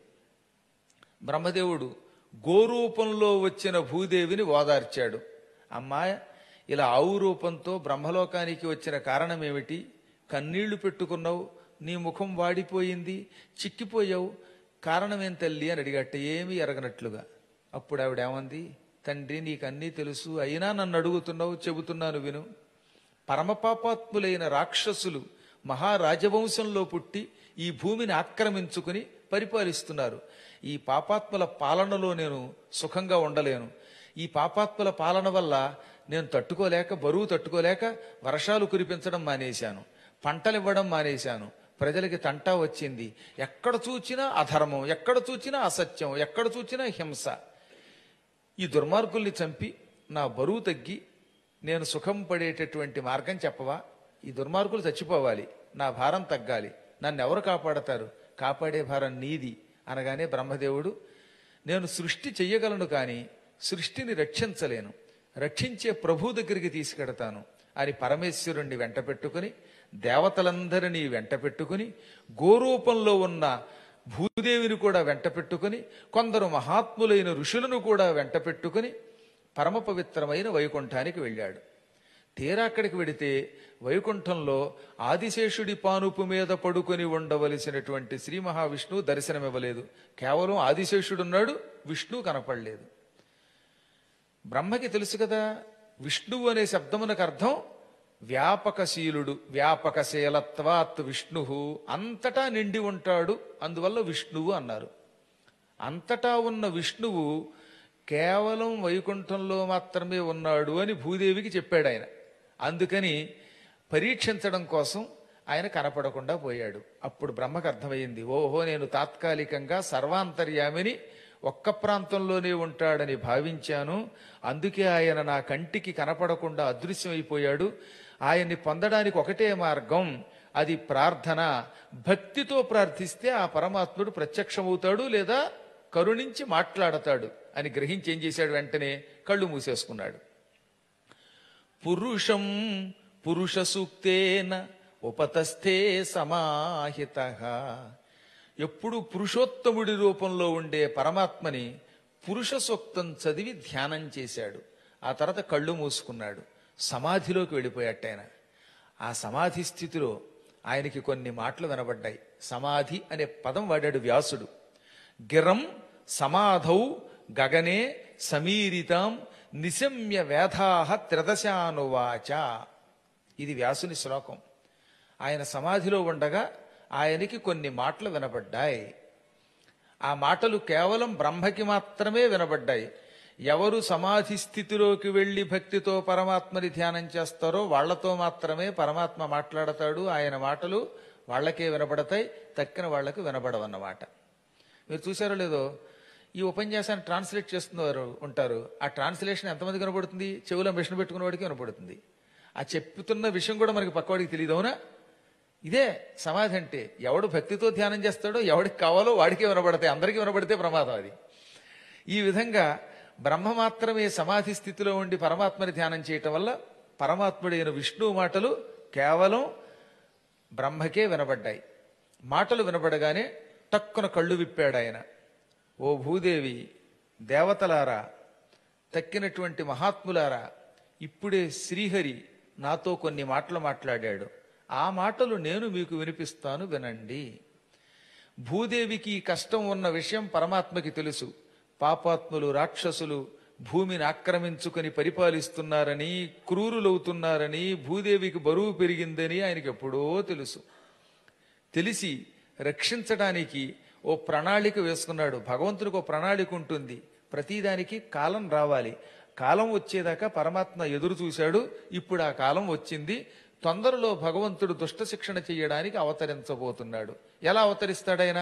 బ్రహ్మదేవుడు గోరూపంలో వచ్చిన భూదేవిని ఓదార్చాడు అమ్మా ఇలా ఆవు రూపంతో బ్రహ్మలోకానికి వచ్చిన కారణం ఏమిటి కన్నీళ్లు పెట్టుకున్నావు నీ ముఖం వాడిపోయింది చిక్కిపోయావు కారణమేం తల్లి అని అడిగట్ట ఏమీ ఎరగనట్లుగా అప్పుడు ఆవిడ ఏమంది తండ్రి నీకన్నీ తెలుసు అయినా నన్ను అడుగుతున్నావు చెబుతున్నాను విను పరమపాపాత్ములైన రాక్షసులు మహారాజవంశంలో పుట్టి ఈ భూమిని ఆక్రమించుకుని పరిపాలిస్తున్నారు ఈ పాపాత్ముల పాలనలో నేను సుఖంగా ఉండలేను ఈ పాపాత్ముల పాలన వల్ల నేను తట్టుకోలేక బరువు తట్టుకోలేక వర్షాలు కురిపించడం మానేశాను పంటలు ఇవ్వడం మానేశాను ప్రజలకి తంటా వచ్చింది ఎక్కడ చూచినా అధర్మం ఎక్కడ చూచినా అసత్యం ఎక్కడ చూచినా హింస ఈ దుర్మార్గుల్ని చంపి నా బరువు తగ్గి నేను సుఖం పడేటటువంటి మార్గం చెప్పవా ఈ దుర్మార్గులు చచ్చిపోవాలి నా భారం తగ్గాలి నన్ను ఎవరు కాపాడతారు కాపాడే భారం నీది అనగానే బ్రహ్మదేవుడు నేను సృష్టి చెయ్యగలను కానీ సృష్టిని రక్షించలేను రక్షించే ప్రభు దగ్గరికి తీసుకెడతాను అని పరమేశ్వరుణ్ణి వెంట పెట్టుకుని దేవతలందరినీ వెంట పెట్టుకుని గోరూపంలో ఉన్న భూదేవిని కూడా వెంట పెట్టుకుని కొందరు మహాత్ములైన ఋషులను కూడా వెంట పెట్టుకుని పరమ పవిత్రమైన వైకుంఠానికి వెళ్ళాడు తీరా అక్కడికి వెడితే వైకుంఠంలో ఆదిశేషుడి పానుపు మీద పడుకొని ఉండవలసినటువంటి శ్రీ మహావిష్ణువు దర్శనమివ్వలేదు కేవలం ఆదిశేషుడున్నాడు విష్ణువు కనపడలేదు బ్రహ్మకి తెలుసు కదా విష్ణువు అనే శబ్దమునకు అర్థం వ్యాపకశీలుడు వ్యాపకశీలత్వాత్ విష్ణు అంతటా నిండి ఉంటాడు అందువల్ల విష్ణువు అన్నారు అంతటా ఉన్న విష్ణువు కేవలం వైకుంఠంలో మాత్రమే ఉన్నాడు అని భూదేవికి చెప్పాడు ఆయన అందుకని పరీక్షించడం కోసం ఆయన కనపడకుండా పోయాడు అప్పుడు బ్రహ్మకు అర్థమైంది ఓహో నేను తాత్కాలికంగా సర్వాంతర్యామిని ఒక్క ప్రాంతంలోనే ఉంటాడని భావించాను అందుకే ఆయన నా కంటికి కనపడకుండా అదృశ్యమైపోయాడు ఆయన్ని పొందడానికి ఒకటే మార్గం అది ప్రార్థన భక్తితో ప్రార్థిస్తే ఆ పరమాత్ముడు ప్రత్యక్షమవుతాడు లేదా కరుణించి మాట్లాడతాడు అని గ్రహించి ఏం చేశాడు వెంటనే కళ్ళు మూసేసుకున్నాడు పురుషం పురుష సూక్తేన ఉపతస్థే సమాహిత ఎప్పుడు పురుషోత్తముడి రూపంలో ఉండే పరమాత్మని పురుష సూక్తం చదివి ధ్యానం చేశాడు ఆ తర్వాత కళ్ళు మూసుకున్నాడు సమాధిలోకి వెళ్ళిపోయాట ఆయన ఆ సమాధి స్థితిలో ఆయనకి కొన్ని మాటలు వినబడ్డాయి సమాధి అనే పదం వాడాడు వ్యాసుడు గిరం సమాధౌ గగనే సమీరితాం నిశమ్య వేధాహ త్రదశానువాచ ఇది వ్యాసుని శ్లోకం ఆయన సమాధిలో ఉండగా ఆయనకి కొన్ని మాటలు వినబడ్డాయి ఆ మాటలు కేవలం బ్రహ్మకి మాత్రమే వినబడ్డాయి ఎవరు సమాధి స్థితిలోకి వెళ్లి భక్తితో పరమాత్మని ధ్యానం చేస్తారో వాళ్లతో మాత్రమే పరమాత్మ మాట్లాడతాడు ఆయన మాటలు వాళ్ళకే వినబడతాయి తక్కిన వాళ్లకు వినబడవన్నమాట మీరు చూసారో లేదో ఈ ఉపన్యాసాన్ని ట్రాన్స్లేట్ చేస్తున్నారు ఉంటారు ఆ ట్రాన్స్లేషన్ ఎంతమంది కనబడుతుంది చెవులో మిషన్ పెట్టుకున్న వాడికి వినపడుతుంది ఆ చెప్తున్న విషయం కూడా మనకి పక్కవాడికి తెలియదు అవునా ఇదే సమాధి అంటే ఎవడు భక్తితో ధ్యానం చేస్తాడో ఎవడికి కావాలో వాడికే వినబడతాయి అందరికీ వినబడితే ప్రమాదం అది ఈ విధంగా బ్రహ్మ మాత్రమే సమాధి స్థితిలో ఉండి పరమాత్మని ధ్యానం చేయటం వల్ల పరమాత్ముడైన విష్ణువు మాటలు కేవలం బ్రహ్మకే వినబడ్డాయి మాటలు వినబడగానే టక్కున కళ్ళు విప్పాడు ఆయన ఓ భూదేవి దేవతలారా తక్కినటువంటి మహాత్ములారా ఇప్పుడే శ్రీహరి నాతో కొన్ని మాటలు మాట్లాడాడు ఆ మాటలు నేను మీకు వినిపిస్తాను వినండి భూదేవికి ఈ కష్టం ఉన్న విషయం పరమాత్మకి తెలుసు పాపాత్ములు రాక్షసులు భూమిని ఆక్రమించుకొని పరిపాలిస్తున్నారని క్రూరులవుతున్నారని భూదేవికి బరువు పెరిగిందని ఆయనకి ఎప్పుడో తెలుసు తెలిసి రక్షించడానికి ఓ ప్రణాళిక వేసుకున్నాడు భగవంతునికి ఓ ప్రణాళిక ఉంటుంది ప్రతిదానికి కాలం రావాలి కాలం వచ్చేదాకా పరమాత్మ ఎదురు చూశాడు ఇప్పుడు ఆ కాలం వచ్చింది తొందరలో భగవంతుడు దుష్ట శిక్షణ చెయ్యడానికి అవతరించబోతున్నాడు ఎలా అవతరిస్తాడైనా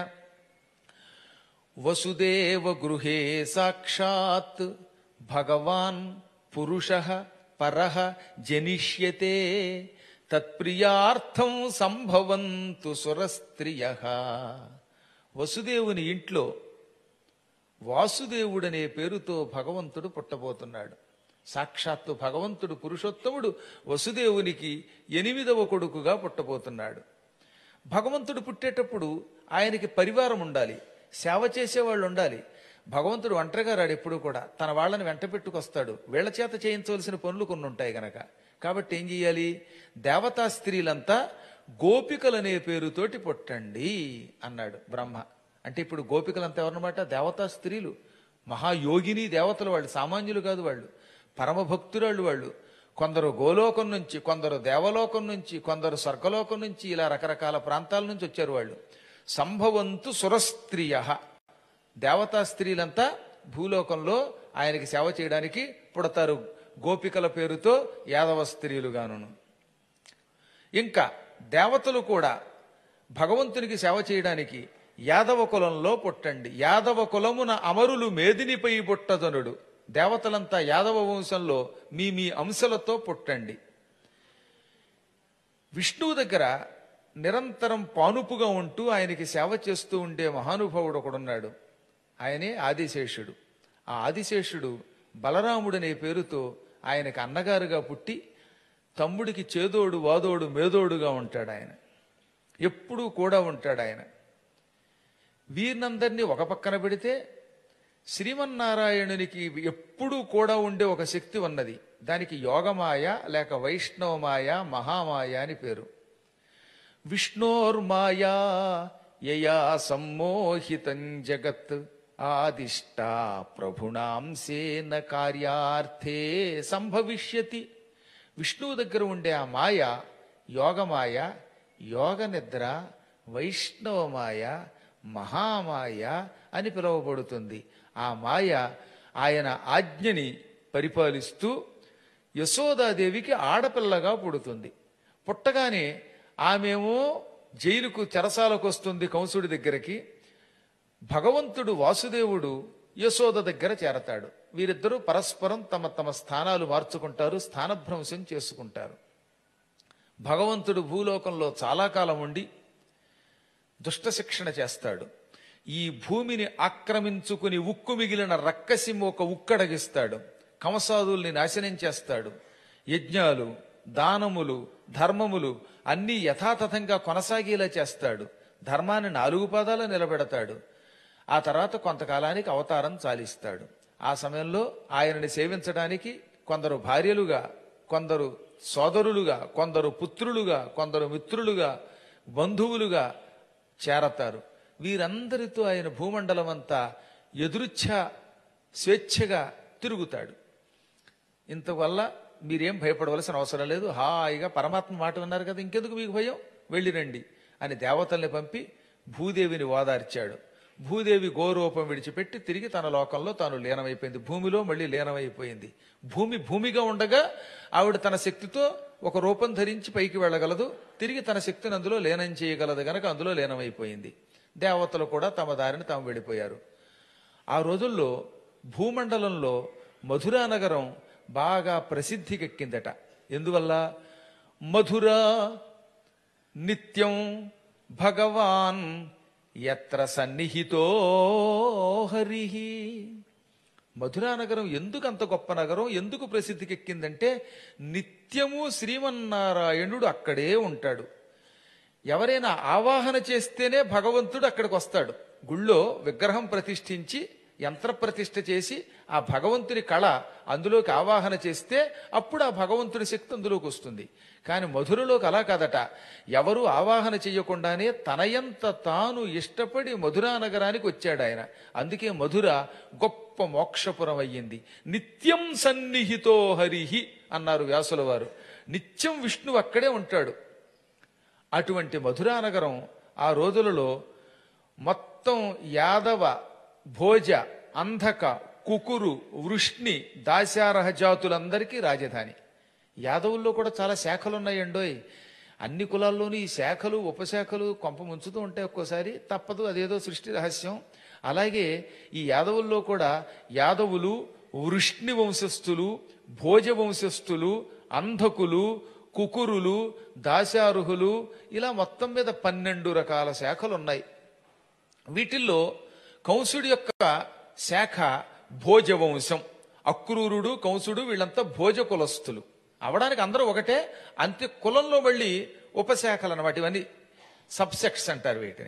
వసుదేవ గృహే సాక్షాత్ భగవాన్ పురుష పరః జనిష్యతే తత్ప్రియార్థం సంభవంతు సురస్త్రియ వసుదేవుని ఇంట్లో వాసుదేవుడనే పేరుతో భగవంతుడు పుట్టబోతున్నాడు సాక్షాత్తు భగవంతుడు పురుషోత్తముడు వసుదేవునికి ఎనిమిదవ కొడుకుగా పుట్టబోతున్నాడు భగవంతుడు పుట్టేటప్పుడు ఆయనకి పరివారం ఉండాలి సేవ చేసేవాళ్ళు ఉండాలి భగవంతుడు ఒంటరిగా రాడు ఎప్పుడు కూడా తన వాళ్ళని వెంట పెట్టుకొస్తాడు వీళ్ళ చేత చేయించవలసిన పనులు కొన్ని ఉంటాయి గనక కాబట్టి ఏం చెయ్యాలి దేవతా స్త్రీలంతా గోపికలనే పేరుతోటి పుట్టండి అన్నాడు బ్రహ్మ అంటే ఇప్పుడు గోపికలంతా ఎవరన్నమాట దేవతా స్త్రీలు మహాయోగిని దేవతలు వాళ్ళు సామాన్యులు కాదు వాళ్ళు పరమభక్తురాళ్ళు వాళ్ళు కొందరు గోలోకం నుంచి కొందరు దేవలోకం నుంచి కొందరు స్వర్గలోకం నుంచి ఇలా రకరకాల ప్రాంతాల నుంచి వచ్చారు వాళ్ళు సంభవంతు సురస్త్రియ దేవతా స్త్రీలంతా భూలోకంలో ఆయనకి సేవ చేయడానికి పుడతారు గోపికల పేరుతో యాదవ స్త్రీలుగాను ఇంకా దేవతలు కూడా భగవంతునికి సేవ చేయడానికి యాదవ కులంలో పుట్టండి యాదవ కులమున అమరులు మేదినిపై పుట్టదనుడు దేవతలంతా యాదవ వంశంలో మీ మీ అంశలతో పుట్టండి విష్ణువు దగ్గర నిరంతరం పానుపుగా ఉంటూ ఆయనకి సేవ చేస్తూ ఉండే మహానుభావుడు ఒకడున్నాడు ఆయనే ఆదిశేషుడు ఆ ఆదిశేషుడు బలరాముడనే పేరుతో ఆయనకు అన్నగారుగా పుట్టి తమ్ముడికి చేదోడు వాదోడు మేదోడుగా ఉంటాడు ఆయన ఎప్పుడూ కూడా ఉంటాడు ఆయన వీరినందరినీ ఒక పక్కన పెడితే శ్రీమన్నారాయణునికి ఎప్పుడూ కూడా ఉండే ఒక శక్తి ఉన్నది దానికి యోగమాయ లేక వైష్ణవమాయ మహామాయ అని పేరు విష్ణోర్మాయా యయా సమ్మోహితం జగత్ ఆదిష్టా ప్రభుణాంసేన కార్యార్థే సంభవిష్యతి విష్ణువు దగ్గర ఉండే ఆ మాయ యోగమాయ యోగ నిద్ర వైష్ణవమాయ మహామాయ అని పిలువబడుతుంది ఆ మాయ ఆయన ఆజ్ఞని పరిపాలిస్తూ యశోదాదేవికి ఆడపిల్లగా పుడుతుంది పుట్టగానే ఆమెమో జైలుకు చెరసాలకు వస్తుంది కంసుడి దగ్గరికి భగవంతుడు వాసుదేవుడు యశోద దగ్గర చేరతాడు వీరిద్దరూ పరస్పరం తమ తమ స్థానాలు మార్చుకుంటారు స్థానభ్రంశం చేసుకుంటారు భగవంతుడు భూలోకంలో చాలా కాలం ఉండి దుష్ట శిక్షణ చేస్తాడు ఈ భూమిని ఆక్రమించుకుని ఉక్కు మిగిలిన రక్కసి ఒక ఉక్కడగిస్తాడు కంసాదుల్ని నాశనం చేస్తాడు యజ్ఞాలు దానములు ధర్మములు అన్నీ యథాతథంగా కొనసాగేలా చేస్తాడు ధర్మాన్ని నాలుగు పాదాలు నిలబెడతాడు ఆ తర్వాత కొంతకాలానికి అవతారం చాలిస్తాడు ఆ సమయంలో ఆయనని సేవించడానికి కొందరు భార్యలుగా కొందరు సోదరులుగా కొందరు పుత్రులుగా కొందరు మిత్రులుగా బంధువులుగా చేరతారు వీరందరితో ఆయన భూమండలం అంతా ఎదురుచ్ఛ స్వేచ్ఛగా తిరుగుతాడు ఇంతవల్ల మీరేం భయపడవలసిన అవసరం లేదు హాయిగా పరమాత్మ మాట విన్నారు కదా ఇంకెందుకు మీకు భయం వెళ్ళిరండి అని దేవతల్ని పంపి భూదేవిని ఓదార్చాడు భూదేవి గోరూపం విడిచిపెట్టి తిరిగి తన లోకంలో తాను లీనమైపోయింది భూమిలో మళ్ళీ లీనమైపోయింది భూమి భూమిగా ఉండగా ఆవిడ తన శక్తితో ఒక రూపం ధరించి పైకి వెళ్ళగలదు తిరిగి తన శక్తిని అందులో లీనం చేయగలదు గనక అందులో లీనమైపోయింది దేవతలు కూడా తమ దారిని తాము వెళ్ళిపోయారు ఆ రోజుల్లో భూమండలంలో మధురా నగరం బాగా ప్రసిద్ధికెక్కిందట ఎందువల్ల మధురా నిత్యం భగవాన్ ఎత్ర సన్నిహితో హరి మధురా నగరం ఎందుకు అంత గొప్ప నగరం ఎందుకు ప్రసిద్ధికెక్కిందంటే నిత్యము శ్రీమన్నారాయణుడు అక్కడే ఉంటాడు ఎవరైనా ఆవాహన చేస్తేనే భగవంతుడు అక్కడికి వస్తాడు గుళ్ళో విగ్రహం ప్రతిష్ఠించి యంత్ర ప్రతిష్ఠ చేసి ఆ భగవంతుని కళ అందులోకి ఆవాహన చేస్తే అప్పుడు ఆ భగవంతుడి శక్తి అందులోకి వస్తుంది కానీ మధురలోకి అలా కాదట ఎవరు ఆవాహన చేయకుండానే తనయంత తాను ఇష్టపడి మధురా నగరానికి వచ్చాడు ఆయన అందుకే మధుర గొప్ప మోక్షపురం అయ్యింది నిత్యం సన్నిహితో హరిహి అన్నారు వ్యాసుల వారు నిత్యం విష్ణువు అక్కడే ఉంటాడు అటువంటి మధురా నగరం ఆ రోజులలో మొత్తం యాదవ భోజ అంధక కుకురు వృష్ణి దాశారహ జాతులందరికీ రాజధాని యాదవుల్లో కూడా చాలా శాఖలు ఉన్నాయండోయ్ అన్ని కులాల్లోనూ ఈ శాఖలు ఉపశాఖలు కొంప ముంచుతూ ఉంటాయి ఒక్కోసారి తప్పదు అదేదో సృష్టి రహస్యం అలాగే ఈ యాదవుల్లో కూడా యాదవులు వృష్ణి వంశస్థులు భోజ వంశస్థులు అంధకులు కుకురులు దాశారుహులు ఇలా మొత్తం మీద పన్నెండు రకాల శాఖలు ఉన్నాయి వీటిల్లో కంసుడి యొక్క శాఖ భోజవంశం అక్రూరుడు కంసుడు వీళ్ళంతా భోజ కులస్థులు అవడానికి అందరూ ఒకటే అంత్య కులంలో మళ్ళీ ఉపశాఖలు అన్నమాట ఇవన్నీ సబ్సెక్ట్స్ అంటారు వీటిని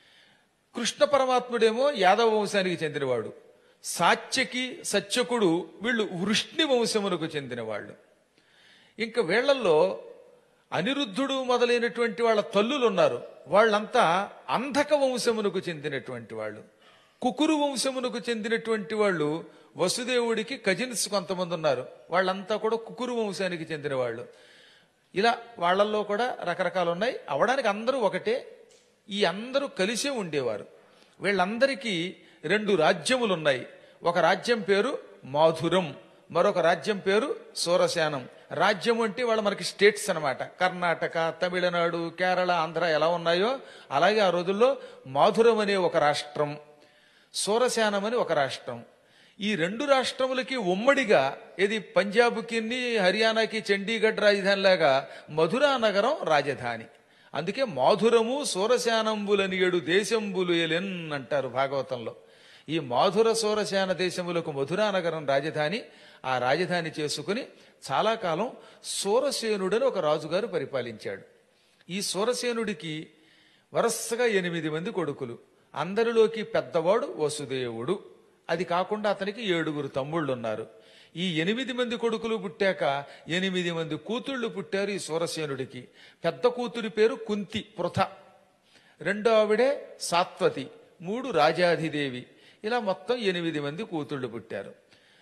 కృష్ణ పరమాత్ముడేమో యాదవ వంశానికి చెందినవాడు సాత్యకి సత్యకుడు వీళ్ళు వృష్ణి వంశమునకు చెందినవాళ్ళు ఇంకా వీళ్లలో అనిరుద్ధుడు మొదలైనటువంటి వాళ్ళ తల్లులు ఉన్నారు వాళ్ళంతా అంధక వంశమునకు చెందినటువంటి వాళ్ళు కుకురు వంశమునకు చెందినటువంటి వాళ్ళు వసుదేవుడికి కజిన్స్ కొంతమంది ఉన్నారు వాళ్ళంతా కూడా కుకురు వంశానికి చెందిన వాళ్ళు ఇలా వాళ్ళల్లో కూడా రకరకాలు ఉన్నాయి అవడానికి అందరూ ఒకటే ఈ అందరూ కలిసే ఉండేవారు వీళ్ళందరికీ రెండు రాజ్యములు ఉన్నాయి ఒక రాజ్యం పేరు మాధురం మరొక రాజ్యం పేరు సూరసేనం రాజ్యం అంటే వాళ్ళు మనకి స్టేట్స్ అన్నమాట కర్ణాటక తమిళనాడు కేరళ ఆంధ్ర ఎలా ఉన్నాయో అలాగే ఆ రోజుల్లో మాధురం అనే ఒక రాష్ట్రం సూరసేనం అని ఒక రాష్ట్రం ఈ రెండు రాష్ట్రములకి ఉమ్మడిగా ఇది పంజాబ్కి హర్యానాకి చండీగఢ్ రాజధాని లాగా మధురా నగరం రాజధాని అందుకే మాధురము సూరశానంబులని ఏడు దేశంబులు ఎలెన్ అంటారు భాగవతంలో ఈ మాధుర సూరశాన దేశములకు మధురా నగరం రాజధాని ఆ రాజధాని చేసుకుని చాలా కాలం సూరసేనుడని ఒక రాజుగారు పరిపాలించాడు ఈ సూరసేనుడికి వరుసగా ఎనిమిది మంది కొడుకులు అందరిలోకి పెద్దవాడు వసుదేవుడు అది కాకుండా అతనికి ఏడుగురు తమ్ముళ్ళు ఉన్నారు ఈ ఎనిమిది మంది కొడుకులు పుట్టాక ఎనిమిది మంది కూతుళ్ళు పుట్టారు ఈ సూరసేనుడికి పెద్ద కూతురి పేరు కుంతి పృథ రెండో ఆవిడే సాత్వతి మూడు రాజాధిదేవి ఇలా మొత్తం ఎనిమిది మంది కూతుళ్ళు పుట్టారు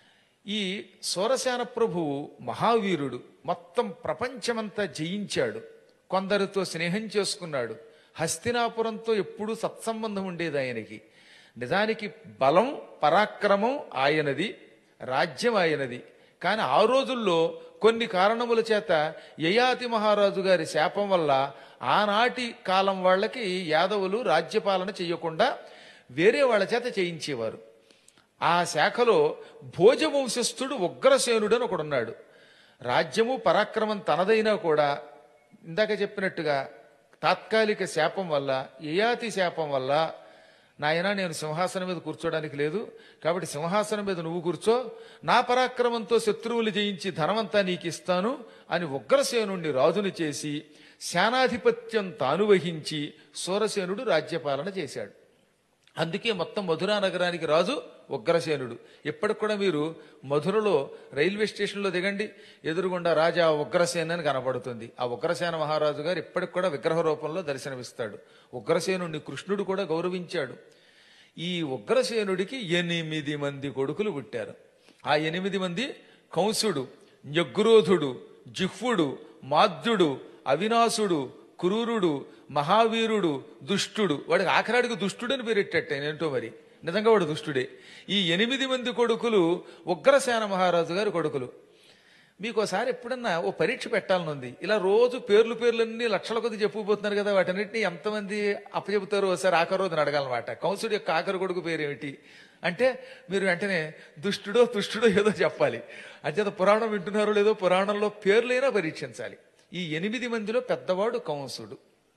ఈ సూరసేన ప్రభువు మహావీరుడు మొత్తం ప్రపంచమంతా జయించాడు కొందరితో స్నేహం చేసుకున్నాడు హస్తినాపురంతో ఎప్పుడూ సత్సంబంధం ఉండేది ఆయనకి నిజానికి బలం పరాక్రమం ఆయనది రాజ్యం ఆయనది కానీ ఆ రోజుల్లో కొన్ని కారణముల చేత యయాతి మహారాజు గారి శాపం వల్ల ఆనాటి కాలం వాళ్ళకి యాదవులు రాజ్యపాలన చేయకుండా వేరే వాళ్ళ చేత చేయించేవారు ఆ శాఖలో భోజవంశస్థుడు ఉగ్రసేనుడు అని ఒకడున్నాడు రాజ్యము పరాక్రమం తనదైనా కూడా ఇందాక చెప్పినట్టుగా తాత్కాలిక శాపం వల్ల యయాతి శాపం వల్ల నాయనా నేను సింహాసనం మీద కూర్చోడానికి లేదు కాబట్టి సింహాసనం మీద నువ్వు కూర్చో నా పరాక్రమంతో శత్రువులు జయించి ధనమంతా నీకు ఇస్తాను అని ఉగ్రసేనుణ్ణి రాజుని చేసి సేనాధిపత్యం తాను వహించి సూరసేనుడు రాజ్యపాలన చేశాడు అందుకే మొత్తం మధురా నగరానికి రాజు ఉగ్రసేనుడు ఇప్పటికి కూడా మీరు మధురలో రైల్వే స్టేషన్లో దిగండి ఎదురుగుండా రాజా ఉగ్రసేన అని కనపడుతుంది ఆ ఉగ్రసేన మహారాజు గారు ఇప్పటికి కూడా విగ్రహ రూపంలో దర్శనమిస్తాడు ఉగ్రసేనుడిని కృష్ణుడు కూడా గౌరవించాడు ఈ ఉగ్రసేనుడికి ఎనిమిది మంది కొడుకులు పుట్టారు ఆ ఎనిమిది మంది కంసుడు న్యగ్రోధుడు జిహ్వుడు మాద్యుడు అవినాశుడు క్రూరుడు మహావీరుడు దుష్టుడు వాడికి ఆఖరాడికి దుష్టుడని పేరెట్టట్టే ఏంటో మరి నిజంగా వాడు దుష్టుడే ఈ ఎనిమిది మంది కొడుకులు ఉగ్రసేన మహారాజు గారి కొడుకులు మీకు ఒకసారి ఎప్పుడన్నా ఓ పరీక్ష పెట్టాలని ఉంది ఇలా రోజు పేర్లు పేర్లన్నీ లక్షల కొద్ది చెప్పుకుపోతున్నారు కదా వాటన్నిటిని ఎంతమంది అప్పచెబుతారో ఒకసారి ఆఖరి రోజున అడగాలన్నమాట కంసుడి యొక్క ఆఖరి కొడుకు పేరు ఏమిటి అంటే మీరు వెంటనే దుష్టుడో తుష్టుడో ఏదో చెప్పాలి అంచేత పురాణం వింటున్నారో లేదో పురాణంలో పేర్లైనా పరీక్షించాలి ఈ ఎనిమిది మందిలో పెద్దవాడు కంసుడు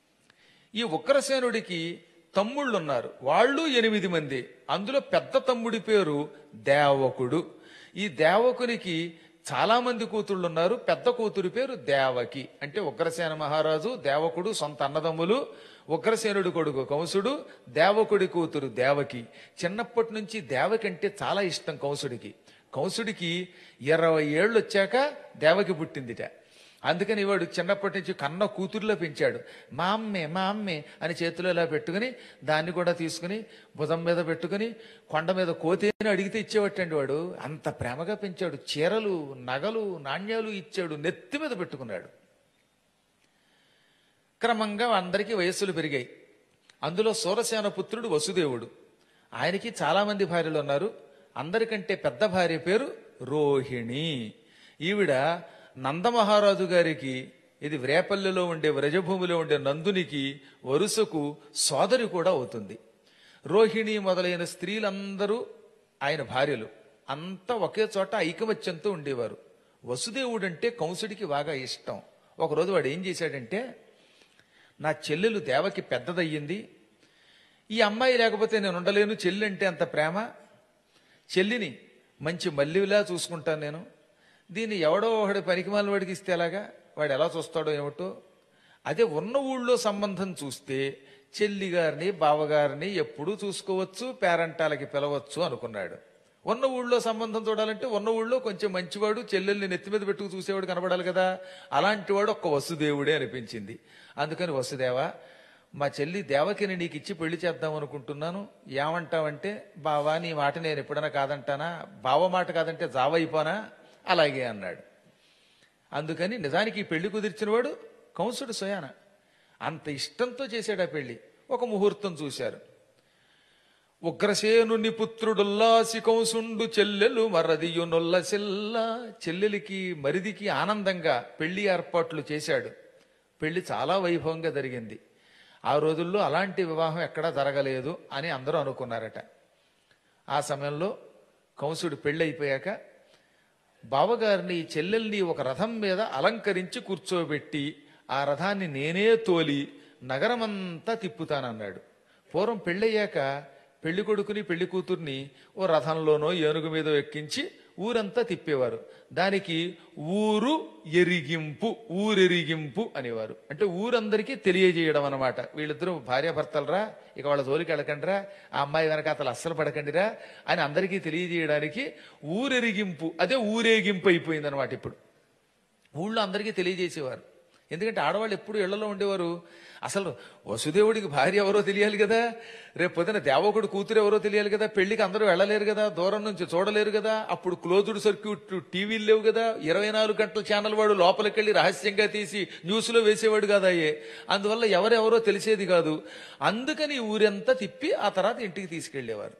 ఈ ఉగ్రసేనుడికి తమ్ముళ్ళు ఉన్నారు వాళ్ళు ఎనిమిది మంది అందులో పెద్ద తమ్ముడి పేరు దేవకుడు ఈ దేవకునికి చాలా మంది కూతుళ్ళు ఉన్నారు పెద్ద కూతురి పేరు దేవకి అంటే ఉగ్రసేన మహారాజు దేవకుడు సొంత అన్నదమ్ములు ఉగ్రసేనుడి కొడుకు కంసుడు దేవకుడి కూతురు దేవకి చిన్నప్పటి నుంచి దేవకి అంటే చాలా ఇష్టం కంసుడికి కంసుడికి ఇరవై ఏళ్ళు వచ్చాక దేవకి పుట్టిందిట అందుకని వాడు చిన్నప్పటి నుంచి కన్న కూతురులో పెంచాడు మా అమ్మే మా అమ్మే అని చేతిలో ఇలా పెట్టుకుని దాన్ని కూడా తీసుకుని భుజం మీద పెట్టుకుని కొండ మీద కోతేని అడిగితే ఇచ్చేవట్టండి వాడు అంత ప్రేమగా పెంచాడు చీరలు నగలు నాణ్యాలు ఇచ్చాడు నెత్తి మీద పెట్టుకున్నాడు క్రమంగా అందరికీ వయస్సులు పెరిగాయి అందులో సూరసేన పుత్రుడు వసుదేవుడు ఆయనకి చాలా మంది భార్యలు ఉన్నారు అందరికంటే పెద్ద భార్య పేరు రోహిణి ఈవిడ నందమహారాజు గారికి ఇది వ్రేపల్లెలో ఉండే వ్రజభూమిలో ఉండే నందునికి వరుసకు సోదరి కూడా అవుతుంది రోహిణి మొదలైన స్త్రీలందరూ ఆయన భార్యలు అంతా ఒకే చోట ఐకమత్యంతో ఉండేవారు వసుదేవుడంటే కంసుడికి బాగా ఇష్టం ఒకరోజు వాడు ఏం చేశాడంటే నా చెల్లెలు దేవకి పెద్దదయ్యింది ఈ అమ్మాయి లేకపోతే నేను ఉండలేను చెల్లి అంటే అంత ప్రేమ చెల్లిని మంచి మల్లిలా చూసుకుంటాను నేను దీన్ని ఎవడో ఒకటి పనికిమాల వాడికి ఇస్తే ఎలాగా వాడు ఎలా చూస్తాడో ఏమిటో అదే ఉన్న ఊళ్ళో సంబంధం చూస్తే చెల్లి గారిని బావగారిని ఎప్పుడూ చూసుకోవచ్చు పేరంటాలకి పిలవచ్చు అనుకున్నాడు ఉన్న ఊళ్ళో సంబంధం చూడాలంటే ఉన్న ఊళ్ళో కొంచెం మంచివాడు చెల్లెల్ని నెత్తి మీద పెట్టుకు చూసేవాడు కనబడాలి కదా అలాంటి వాడు ఒక్క వసుదేవుడే అనిపించింది అందుకని వసుదేవా మా చెల్లి దేవకిని నీకు ఇచ్చి పెళ్లి చేద్దాం అనుకుంటున్నాను ఏమంటావంటే బావా నీ మాట నేను ఎప్పుడైనా కాదంటానా బావ మాట కాదంటే జావైపోనా అలాగే అన్నాడు అందుకని నిజానికి ఈ పెళ్లి కుదిర్చినవాడు కంసుడు స్వయాన అంత ఇష్టంతో చేశాడు ఆ పెళ్లి ఒక ముహూర్తం చూశారు ఉగ్రసేనుని పుత్రుడుల్లాసి కంసుండు చెల్లెలు మరదియు నొల్లసిల్ల చెల్లెలికి మరిదికి ఆనందంగా పెళ్లి ఏర్పాట్లు చేశాడు పెళ్లి చాలా వైభవంగా జరిగింది ఆ రోజుల్లో అలాంటి వివాహం ఎక్కడా జరగలేదు అని అందరూ అనుకున్నారట ఆ సమయంలో కంసుడు పెళ్ళి అయిపోయాక బావగారిని చెల్లెల్ని ఒక రథం మీద అలంకరించి కూర్చోబెట్టి ఆ రథాన్ని నేనే తోలి నగరమంతా తిప్పుతానన్నాడు పూర్వం పెళ్ళయ్యాక పెళ్లి కొడుకుని పెళ్లి కూతుర్ని ఓ రథంలోనో ఏనుగు మీద ఎక్కించి ఊరంతా తిప్పేవారు దానికి ఊరు ఎరిగింపు ఊరెరిగింపు అనేవారు అంటే ఊరందరికీ తెలియజేయడం అనమాట వీళ్ళిద్దరూ భార్యాభర్తలరా ఇక వాళ్ళ జోలికి వెళ్ళకండిరా ఆ అమ్మాయి వెనక అతను అస్సలు పడకండిరా అని అందరికీ తెలియజేయడానికి ఊరెరిగింపు అదే ఊరేగింపు అయిపోయింది అనమాట ఇప్పుడు ఊళ్ళో అందరికీ తెలియజేసేవారు ఎందుకంటే ఆడవాళ్ళు ఎప్పుడు ఇళ్లలో ఉండేవారు అసలు వసుదేవుడికి భార్య ఎవరో తెలియాలి కదా రేపు పొద్దున దేవకుడు కూతురు ఎవరో తెలియాలి కదా పెళ్లికి అందరూ వెళ్ళలేరు కదా దూరం నుంచి చూడలేరు కదా అప్పుడు క్లోజ్డ్ సర్క్యూట్ టీవీలు లేవు కదా ఇరవై నాలుగు గంటల ఛానల్ వాడు లోపలికి వెళ్ళి రహస్యంగా తీసి న్యూస్లో వేసేవాడు కాదయ్యే అందువల్ల ఎవరెవరో తెలిసేది కాదు అందుకని ఈ ఊరంతా తిప్పి ఆ తర్వాత ఇంటికి తీసుకెళ్లేవారు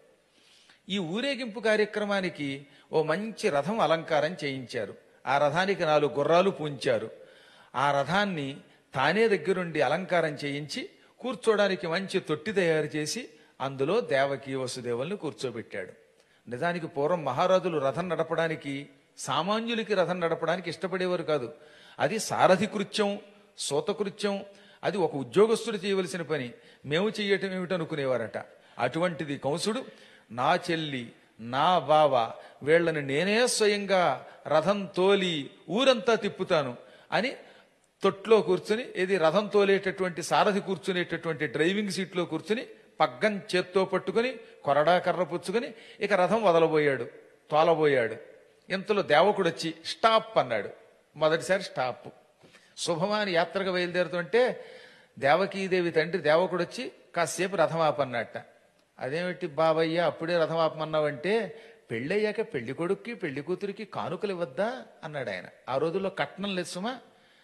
ఈ ఊరేగింపు కార్యక్రమానికి ఓ మంచి రథం అలంకారం చేయించారు ఆ రథానికి నాలుగు గుర్రాలు పూంచారు ఆ రథాన్ని తానే దగ్గరుండి అలంకారం చేయించి కూర్చోడానికి మంచి తొట్టి తయారు చేసి అందులో దేవకి వసుదేవుల్ని కూర్చోబెట్టాడు నిజానికి పూర్వం మహారాజులు రథం నడపడానికి సామాన్యులకి రథం నడపడానికి ఇష్టపడేవారు కాదు అది సారథి కృత్యం సూతకృత్యం అది ఒక ఉద్యోగస్తుడు చేయవలసిన పని మేము చెయ్యటం ఏమిటనుకునేవారట అటువంటిది కంసుడు నా చెల్లి నా బావ వీళ్ళని నేనే స్వయంగా రథం తోలి ఊరంతా తిప్పుతాను అని తొట్లో కూర్చుని ఇది రథం తోలేటటువంటి సారథి కూర్చునేటటువంటి డ్రైవింగ్ సీట్లో కూర్చుని పగ్గం చేత్తో పట్టుకుని కొరడా కర్ర పుచ్చుకొని ఇక రథం వదలబోయాడు తోలబోయాడు ఇంతలో దేవకుడు వచ్చి స్టాప్ అన్నాడు మొదటిసారి స్టాప్ శుభమాని యాత్రకు బయలుదేరుతుంటే దేవకీదేవి తండ్రి దేవకుడు వచ్చి కాసేపు రథం ఆపన్నట్ట అదేమిటి బాబయ్య అప్పుడే రథం ఆపమన్నావంటే పెళ్ళయ్యాక పెళ్లి కొడుక్కి పెళ్లి కూతురికి కానుకలు ఇవ్వద్దా అన్నాడు ఆయన ఆ రోజుల్లో కట్నం లేదు సుమా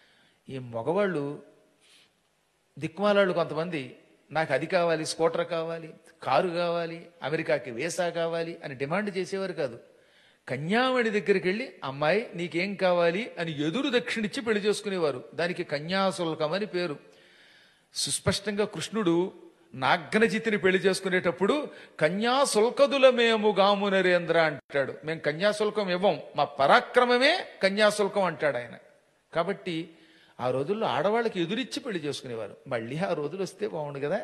ఈ మగవాళ్ళు దిక్మాలాళ్ళు కొంతమంది నాకు అది కావాలి స్కూటర్ కావాలి కారు కావాలి అమెరికాకి వీసా కావాలి అని డిమాండ్ చేసేవారు కాదు కన్యామణి దగ్గరికి వెళ్ళి అమ్మాయి నీకేం కావాలి అని ఎదురు దక్షిణిచ్చి పెళ్లి చేసుకునేవారు దానికి కన్యాశుల్కం అని పేరు సుస్పష్టంగా కృష్ణుడు నాగ్నజితిని పెళ్లి చేసుకునేటప్పుడు కన్యాశుల్కదుల మేము గాము నరేంద్ర అంటాడు మేము కన్యాశుల్కం ఇవ్వం మా పరాక్రమమే కన్యాశుల్కం అంటాడు ఆయన కాబట్టి ఆ రోజుల్లో ఆడవాళ్ళకి ఎదురిచ్చి పెళ్లి చేసుకునేవారు మళ్ళీ ఆ రోజులు వస్తే బాగుండు కదా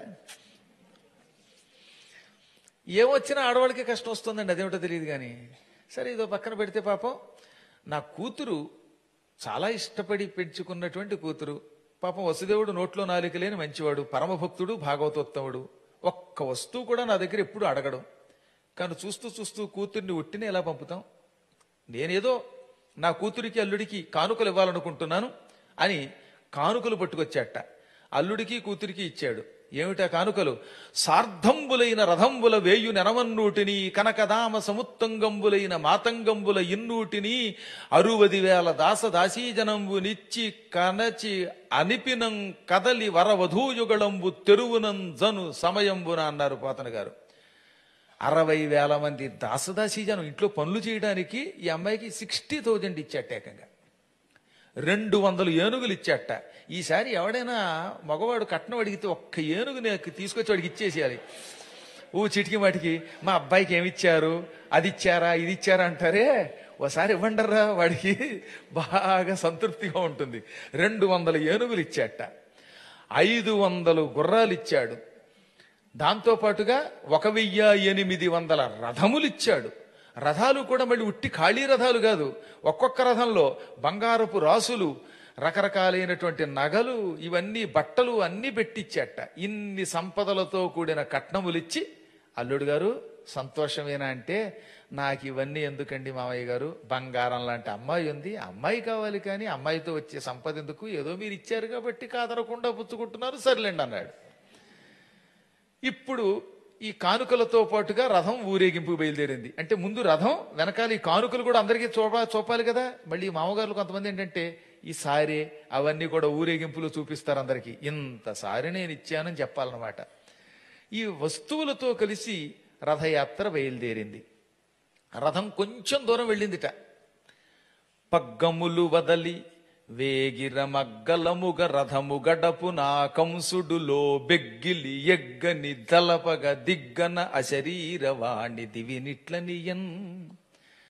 ఏమొచ్చినా ఆడవాళ్ళకి కష్టం వస్తుందండి అదేమిటో తెలియదు కానీ సరే ఇదో పక్కన పెడితే పాపం నా కూతురు చాలా ఇష్టపడి పెంచుకున్నటువంటి కూతురు పాపం వసుదేవుడు నోట్లో నాలిక లేని మంచివాడు పరమభక్తుడు భాగవతోత్తముడు ఒక్క వస్తువు కూడా నా దగ్గర ఎప్పుడు అడగడం కానీ చూస్తూ చూస్తూ కూతుర్ని ఉట్టిని ఎలా పంపుతాం నేనేదో నా కూతురికి అల్లుడికి కానుకలు ఇవ్వాలనుకుంటున్నాను అని కానుకలు పట్టుకొచ్చాట అల్లుడికి కూతురికి ఇచ్చాడు ఏమిటా కానుకలు సార్ధంబులైన రథంబుల వేయు నెనవన్నూటిని కనకదామ సముత్తంగంబులైన మాతంగంబుల ఇన్నూటిని అరువది వేల దాస దాసీజనంబు నిచ్చి కనచి అనిపినం కదలి వరవధూయుగళంబు తెరువునం జను సమయంబున అన్నారు పోతన గారు అరవై వేల మంది దాసదాసీజనం ఇంట్లో పనులు చేయడానికి ఈ అమ్మాయికి సిక్స్టీ థౌజండ్ ఇచ్చాట ఏకంగా రెండు వందలు ఏనుగులు ఇచ్చాట ఈసారి ఎవడైనా మగవాడు కట్నం అడిగితే ఒక్క ఏనుగు నాకు తీసుకొచ్చి వాడికి ఇచ్చేసేయాలి ఊ చిటికి మాటికి మా అబ్బాయికి ఏమి ఇచ్చారు అది ఇచ్చారా ఇది ఇచ్చారా అంటారే ఓసారి ఇవ్వండరా వాడికి బాగా సంతృప్తిగా ఉంటుంది రెండు వందల ఏనుగులు ఇచ్చాట ఐదు వందలు గుర్రాలు ఇచ్చాడు దాంతో పాటుగా ఒక వెయ్యి ఎనిమిది వందల రథములు ఇచ్చాడు రథాలు కూడా మళ్ళీ ఉట్టి ఖాళీ రథాలు కాదు ఒక్కొక్క రథంలో బంగారపు రాసులు రకరకాలైనటువంటి నగలు ఇవన్నీ బట్టలు అన్ని పెట్టిచ్చాట ఇన్ని సంపదలతో కూడిన కట్నములిచ్చి అల్లుడు గారు సంతోషమేనా అంటే నాకు ఇవన్నీ ఎందుకండి మామయ్య గారు బంగారం లాంటి అమ్మాయి ఉంది అమ్మాయి కావాలి కానీ అమ్మాయితో వచ్చే సంపద ఎందుకు ఏదో మీరు ఇచ్చారు కాబట్టి కాదరకుండా పుచ్చుకుంటున్నారు సర్లేండి అన్నాడు ఇప్పుడు ఈ కానుకలతో పాటుగా రథం ఊరేగింపు బయలుదేరింది అంటే ముందు రథం వెనకాల ఈ కానుకలు కూడా అందరికీ చూప చూపాలి కదా మళ్ళీ మామగారులు కొంతమంది ఏంటంటే ఈ సారే అవన్నీ కూడా ఊరేగింపులో చూపిస్తారు అందరికీ ఇంత సారి నేను ఇచ్చానని చెప్పాలన్నమాట ఈ వస్తువులతో కలిసి రథయాత్ర బయలుదేరింది రథం కొంచెం దూరం వెళ్ళిందిట పగ్గములు వదలి వేగిర మగ్గలముగ రథము గడపు నా కంసుడులో బెగ్గిలి ఎగ్గని దలపగ దిగ్గన అశరీరవాణి దివినిట్లనియన్